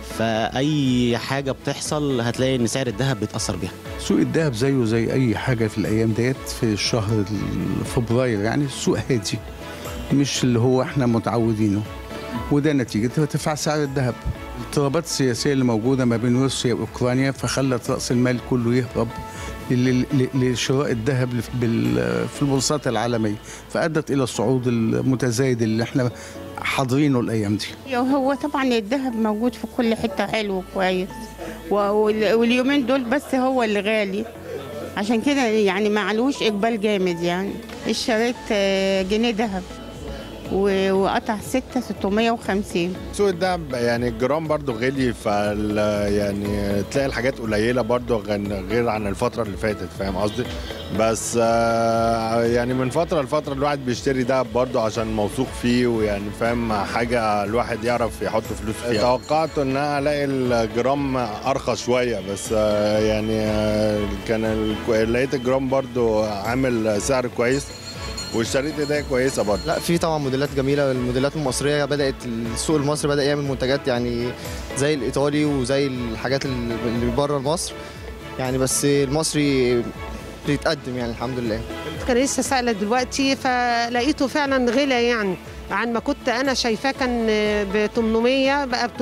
فاي حاجه بتحصل هتلاقي ان سعر الذهب بيتاثر بيها سوق الذهب زيه زي اي حاجه في الايام ديت في الشهر ال- فبراير يعني السوق هادي مش اللي هو احنا متعودينه وده نتيجه ارتفاع سعر الذهب الاضطرابات السياسيه اللي موجوده ما بين روسيا واوكرانيا فخلت راس المال كله يهرب لل- ل- لشراء الذهب لف- بال- في البورصات العالميه فادت الى الصعود المتزايد اللي احنا حاضرينه الايام دي هو طبعا الذهب موجود في كل حتة حلو وكويس و- وال- واليومين دول بس هو اللي غالي عشان كده يعني معلوش إقبال جامد يعني اشتريت آه، جنيه ذهب و- وقطع ستة 650 سوق الدهب يعني الجرام برضو غلي فال يعني تلاقي الحاجات قليله برضو غن- غير عن الفتره اللي فاتت فاهم قصدي بس آه، يعني من فتره لفتره الواحد بيشتري دهب برضو عشان موثوق فيه ويعني فاهم حاجه الواحد يعرف يحط فلوس فيها توقعت ان انا الاقي الجرام ارخص شويه بس آه، يعني آه، كان ال- لقيت الجرام برضو عامل سعر كويس واشتريت هدايا كويسه برضو لا في طبعا موديلات جميله الموديلات المصريه بدات السوق المصري بدا يعمل منتجات يعني زي الايطالي وزي الحاجات اللي بره مصر يعني بس المصري بيتقدم يعني الحمد لله كان لسه سائله دلوقتي فلقيته فعلا غلى يعني عن ما كنت انا شايفاه كان ب 800 بقى ب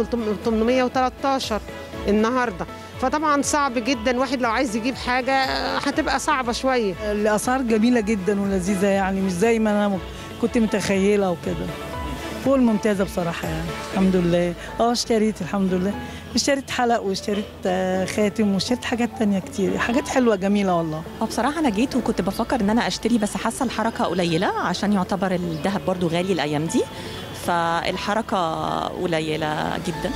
813 النهارده فطبعا صعب جدا واحد لو عايز يجيب حاجه هتبقى صعبه شويه الاسعار جميله جدا ولذيذه يعني مش زي ما انا م- كنت متخيله وكده فوق الممتازه بصراحه يعني الحمد لله اه اشتريت الحمد لله اشتريت حلق واشتريت آه، خاتم واشتريت حاجات تانية كتير حاجات حلوه جميله والله اه بصراحة أنا جيت وكنت بفكر إن أنا أشتري بس حاسة الحركة قليلة عشان يعتبر الذهب برضو غالي الأيام دي فالحركة قليلة جدا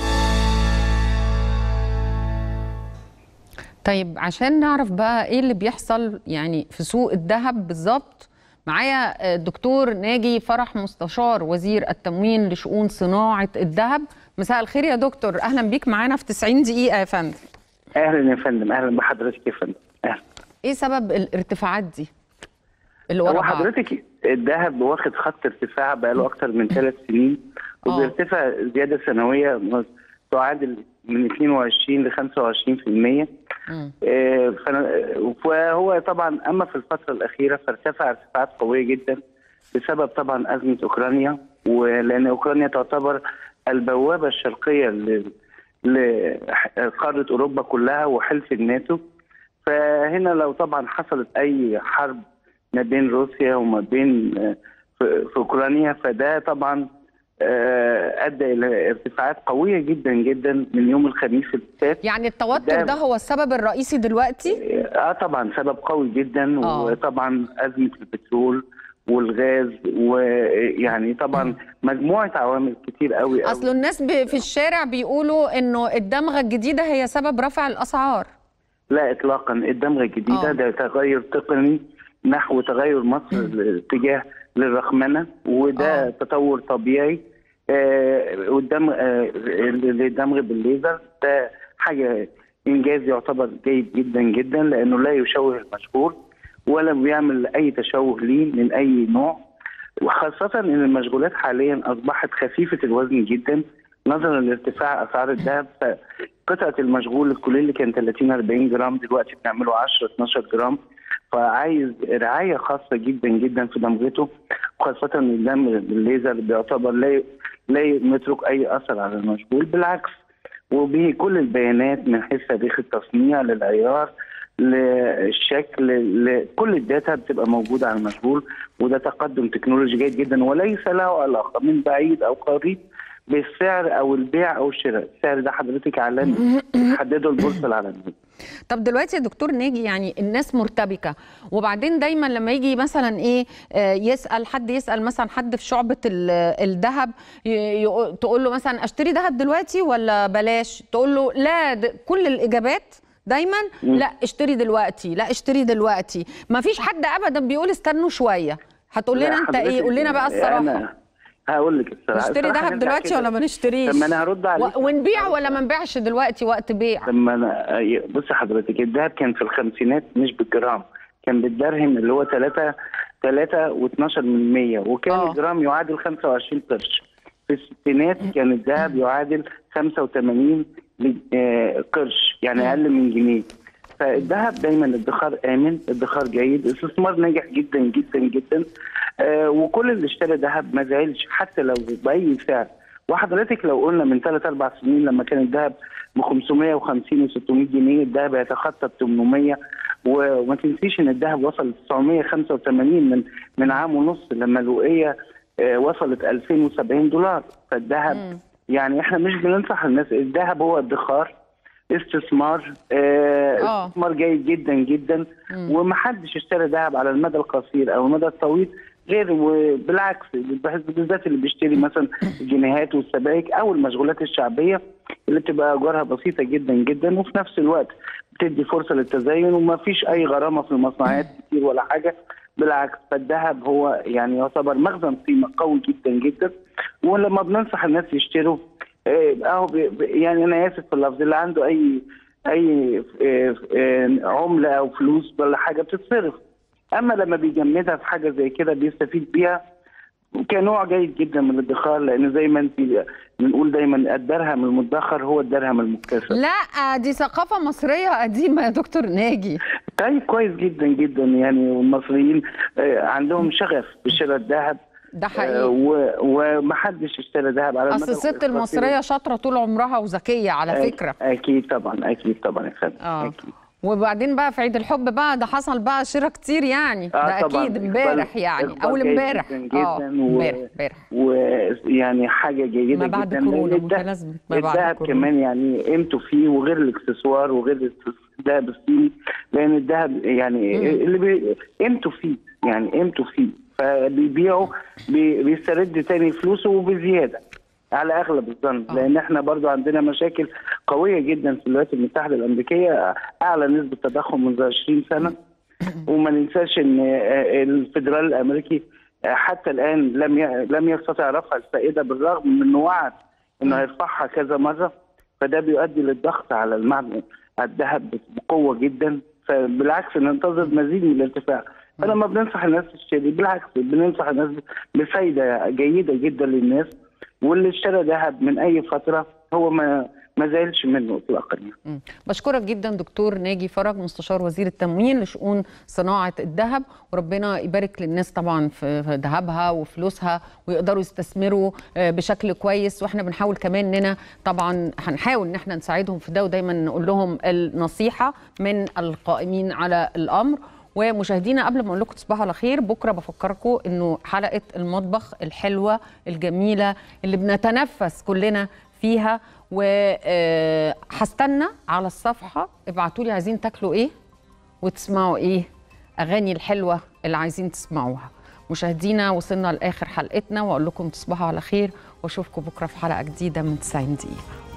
طيب عشان نعرف بقى ايه اللي بيحصل يعني في سوق الذهب بالظبط معايا الدكتور ناجي فرح مستشار وزير التموين لشؤون صناعة الذهب مساء الخير يا دكتور اهلا بيك معانا في 90 دقيقة يا فندم اهلا يا فندم اهلا بحضرتك يا فندم اهلا ايه سبب الارتفاعات دي اللي ورا هو بعض حضرتك الذهب واخد خط ارتفاع بقاله اكتر من ثلاث سنين وبيرتفع زياده سنويه تعادل من 22 ل 25% آه، فأنا- فهو طبعا اما في الفتره الاخيره فارتفع ارتفاعات قويه جدا بسبب طبعا ازمه اوكرانيا ولان اوكرانيا تعتبر البوابه الشرقيه ل- لقاره اوروبا كلها وحلف الناتو فهنا لو طبعا حصلت اي حرب ما بين روسيا وما بين آه، في في اوكرانيا فده طبعا آه، ادى الى ارتفاعات قويه جدا جدا من يوم الخميس اللي فات يعني التوتر ده- ده هو السبب الرئيسي دلوقتي اه طبعا سبب قوي جدا آه. وطبعا ازمه البترول والغاز ويعني طبعا مجموعه عوامل كتير قوي قوي اصل الناس ب- في الشارع بيقولوا انه الدمغة الجديدة هي سبب رفع الاسعار لا اطلاقا الدمغه الجديده ده تغير تقني نحو تغير مصر اتجاه للرقمنه وده تطور طبيعي آه، والدمغ آه، الدمغ بالليزر ده حاجه انجاز يعتبر جيد جدا جدا لانه لا يشوه المشغول ولا بيعمل اي تشوه ليه من اي نوع وخاصة ان المشغولات حاليا اصبحت خفيفة الوزن جدا نظرا لارتفاع اسعار الذهب فقطعة المشغول الكلي اللي كان 30 40 جرام دلوقتي بنعمله 10 12 جرام فعايز رعاية خاصة جدا جدا في دمغته وخاصة ان الدم بالليزر بيعتبر لا لا يترك اي اثر على المشغول بالعكس وبه كل البيانات من حيث تاريخ التصنيع للعيار للشكل لكل الداتا بتبقى موجوده على المشغول وده تقدم تكنولوجي جيد جدا وليس له علاقه من بعيد او قريب بالسعر او البيع او الشراء، السعر ده حضرتك عالمي بتحدده البورصه العالميه. طب دلوقتي يا دكتور ناجي يعني الناس مرتبكه وبعدين دايما لما يجي مثلا ايه آه، يسال حد يسال مثلا حد في شعبه ال- الذهب ي- يقو- تقول له مثلا اشتري ذهب دلوقتي ولا بلاش تقول له لا د- كل الاجابات دايما مم. لا اشتري دلوقتي لا اشتري دلوقتي ما فيش حد ابدا بيقول استنوا شويه هتقول لا لنا انت ايه حضرتك قول لنا بقى الصراحه أنا هقول لك الصراحه نشتري الصراحة ذهب نرجع دلوقتي كده. ولا ما نشتريش طب ما انا هرد عليك و- ونبيع ولا ما نبيعش دلوقتي وقت بيع طب ما انا بص حضرتك الذهب كان في الخمسينات مش بالجرام كان بالدرهم اللي هو 3 3 و12 من 100 وكان آه. الجرام يعادل 25 قرش في الستينات كان الذهب يعادل 85 ل- آه، قرش يعني اقل من جنيه فالذهب دايما ادخار امن ادخار جيد استثمار ناجح جدا جدا جدا آه وكل اللي اشترى ذهب ما زعلش حتى لو باي سعر وحضرتك لو قلنا من ثلاث اربع سنين لما كان الذهب ب 550 و 600 جنيه الذهب هيتخطى ال 800 و- وما تنسيش ان الذهب وصل ل 985 من من عام ونص لما الوقيه آه، وصلت 2070 دولار فالذهب يعني احنا مش بننصح الناس الذهب هو ادخار استثمار آه آه. استثمار جيد جدا جدا ومحدش اشترى ذهب على المدى القصير او المدى الطويل غير وبالعكس بالذات اللي بيشتري مثلا الجنيهات والسبائك او المشغولات الشعبيه اللي بتبقى اجارها بسيطه جدا جدا وفي نفس الوقت بتدي فرصه للتزين وما فيش اي غرامه في المصنعات كتير ولا حاجه بالعكس فالذهب هو يعني يعتبر مخزن قيمه قوي جدا جدا ولما بننصح الناس يشتروا آه، اهو بي- بي- يعني انا اسف في اللفظ اللي عنده اي اي آه، آه، عمله او فلوس ولا حاجه بتتصرف اما لما بيجمدها في حاجه زي كده بيستفيد بيها كنوع جيد جدا من الادخار لان زي ما انت بنقول دايما الدرهم المدخر هو الدرهم المكتسب لا دي ثقافه مصريه قديمه يا دكتور ناجي طيب كويس جدا جدا يعني والمصريين آه، عندهم شغف بشراء الذهب ده آه، حقيقي و- ومحدش اشترى ذهب على اصل المدى الست القصير. المصريه شاطره طول عمرها وذكيه على أك- فكره اكيد طبعا اكيد طبعا يا فندم اه وبعدين بقى في عيد الحب بقى ده حصل بقى شراء كتير يعني ده آه طبعاً. اكيد امبارح إقبال- يعني إقبال اول جيد امبارح جداً اه جداً و- امبارح امبارح ويعني حاجه جيده ما بعد جدا كورونا لأن الذهب- متلازمة ما بعد الذهب كورونا. كمان يعني قيمته فيه وغير الاكسسوار وغير الذهب الصيني لان الذهب يعني اللي بي- قيمته فيه يعني قيمته فيه فبيبيعه بي- بيسترد تاني فلوسه وبزياده على اغلب الظن لان احنا برضو عندنا مشاكل قويه جدا في الولايات المتحده الامريكيه اعلى نسبه تضخم منذ 20 سنه وما ننساش ان آه، الفدرالي الامريكي آه، حتى الان لم ي- لم يستطع رفع الفائده بالرغم من انه وعد انه هيرفعها كذا مره فده بيؤدي للضغط على المعدن على الذهب بقوه جدا فبالعكس ننتظر مزيد من الارتفاع فلما بننصح الناس تشتري بالعكس بننصح الناس بفايده جيده جدا للناس واللي اشترى ذهب من اي فتره هو ما ما زالش منه اطلاقا مم. بشكرك جدا دكتور ناجي فرج مستشار وزير التموين لشؤون صناعه الذهب وربنا يبارك للناس طبعا في في ذهبها وفلوسها ويقدروا يستثمروا آه، بشكل كويس واحنا بنحاول كمان اننا طبعا هنحاول ان احنا نساعدهم في ده ودايما نقول لهم النصيحه من القائمين على الامر ومشاهدينا قبل ما اقول لكم تصبحوا على خير بكره بفكركم انه حلقه المطبخ الحلوه الجميله اللي بنتنفس كلنا فيها وهستنى على الصفحه ابعتوا لي عايزين تاكلوا ايه وتسمعوا ايه اغاني الحلوه اللي عايزين تسمعوها مشاهدينا وصلنا لاخر حلقتنا واقول لكم تصبحوا على خير واشوفكم بكره في حلقه جديده من 90 دقيقه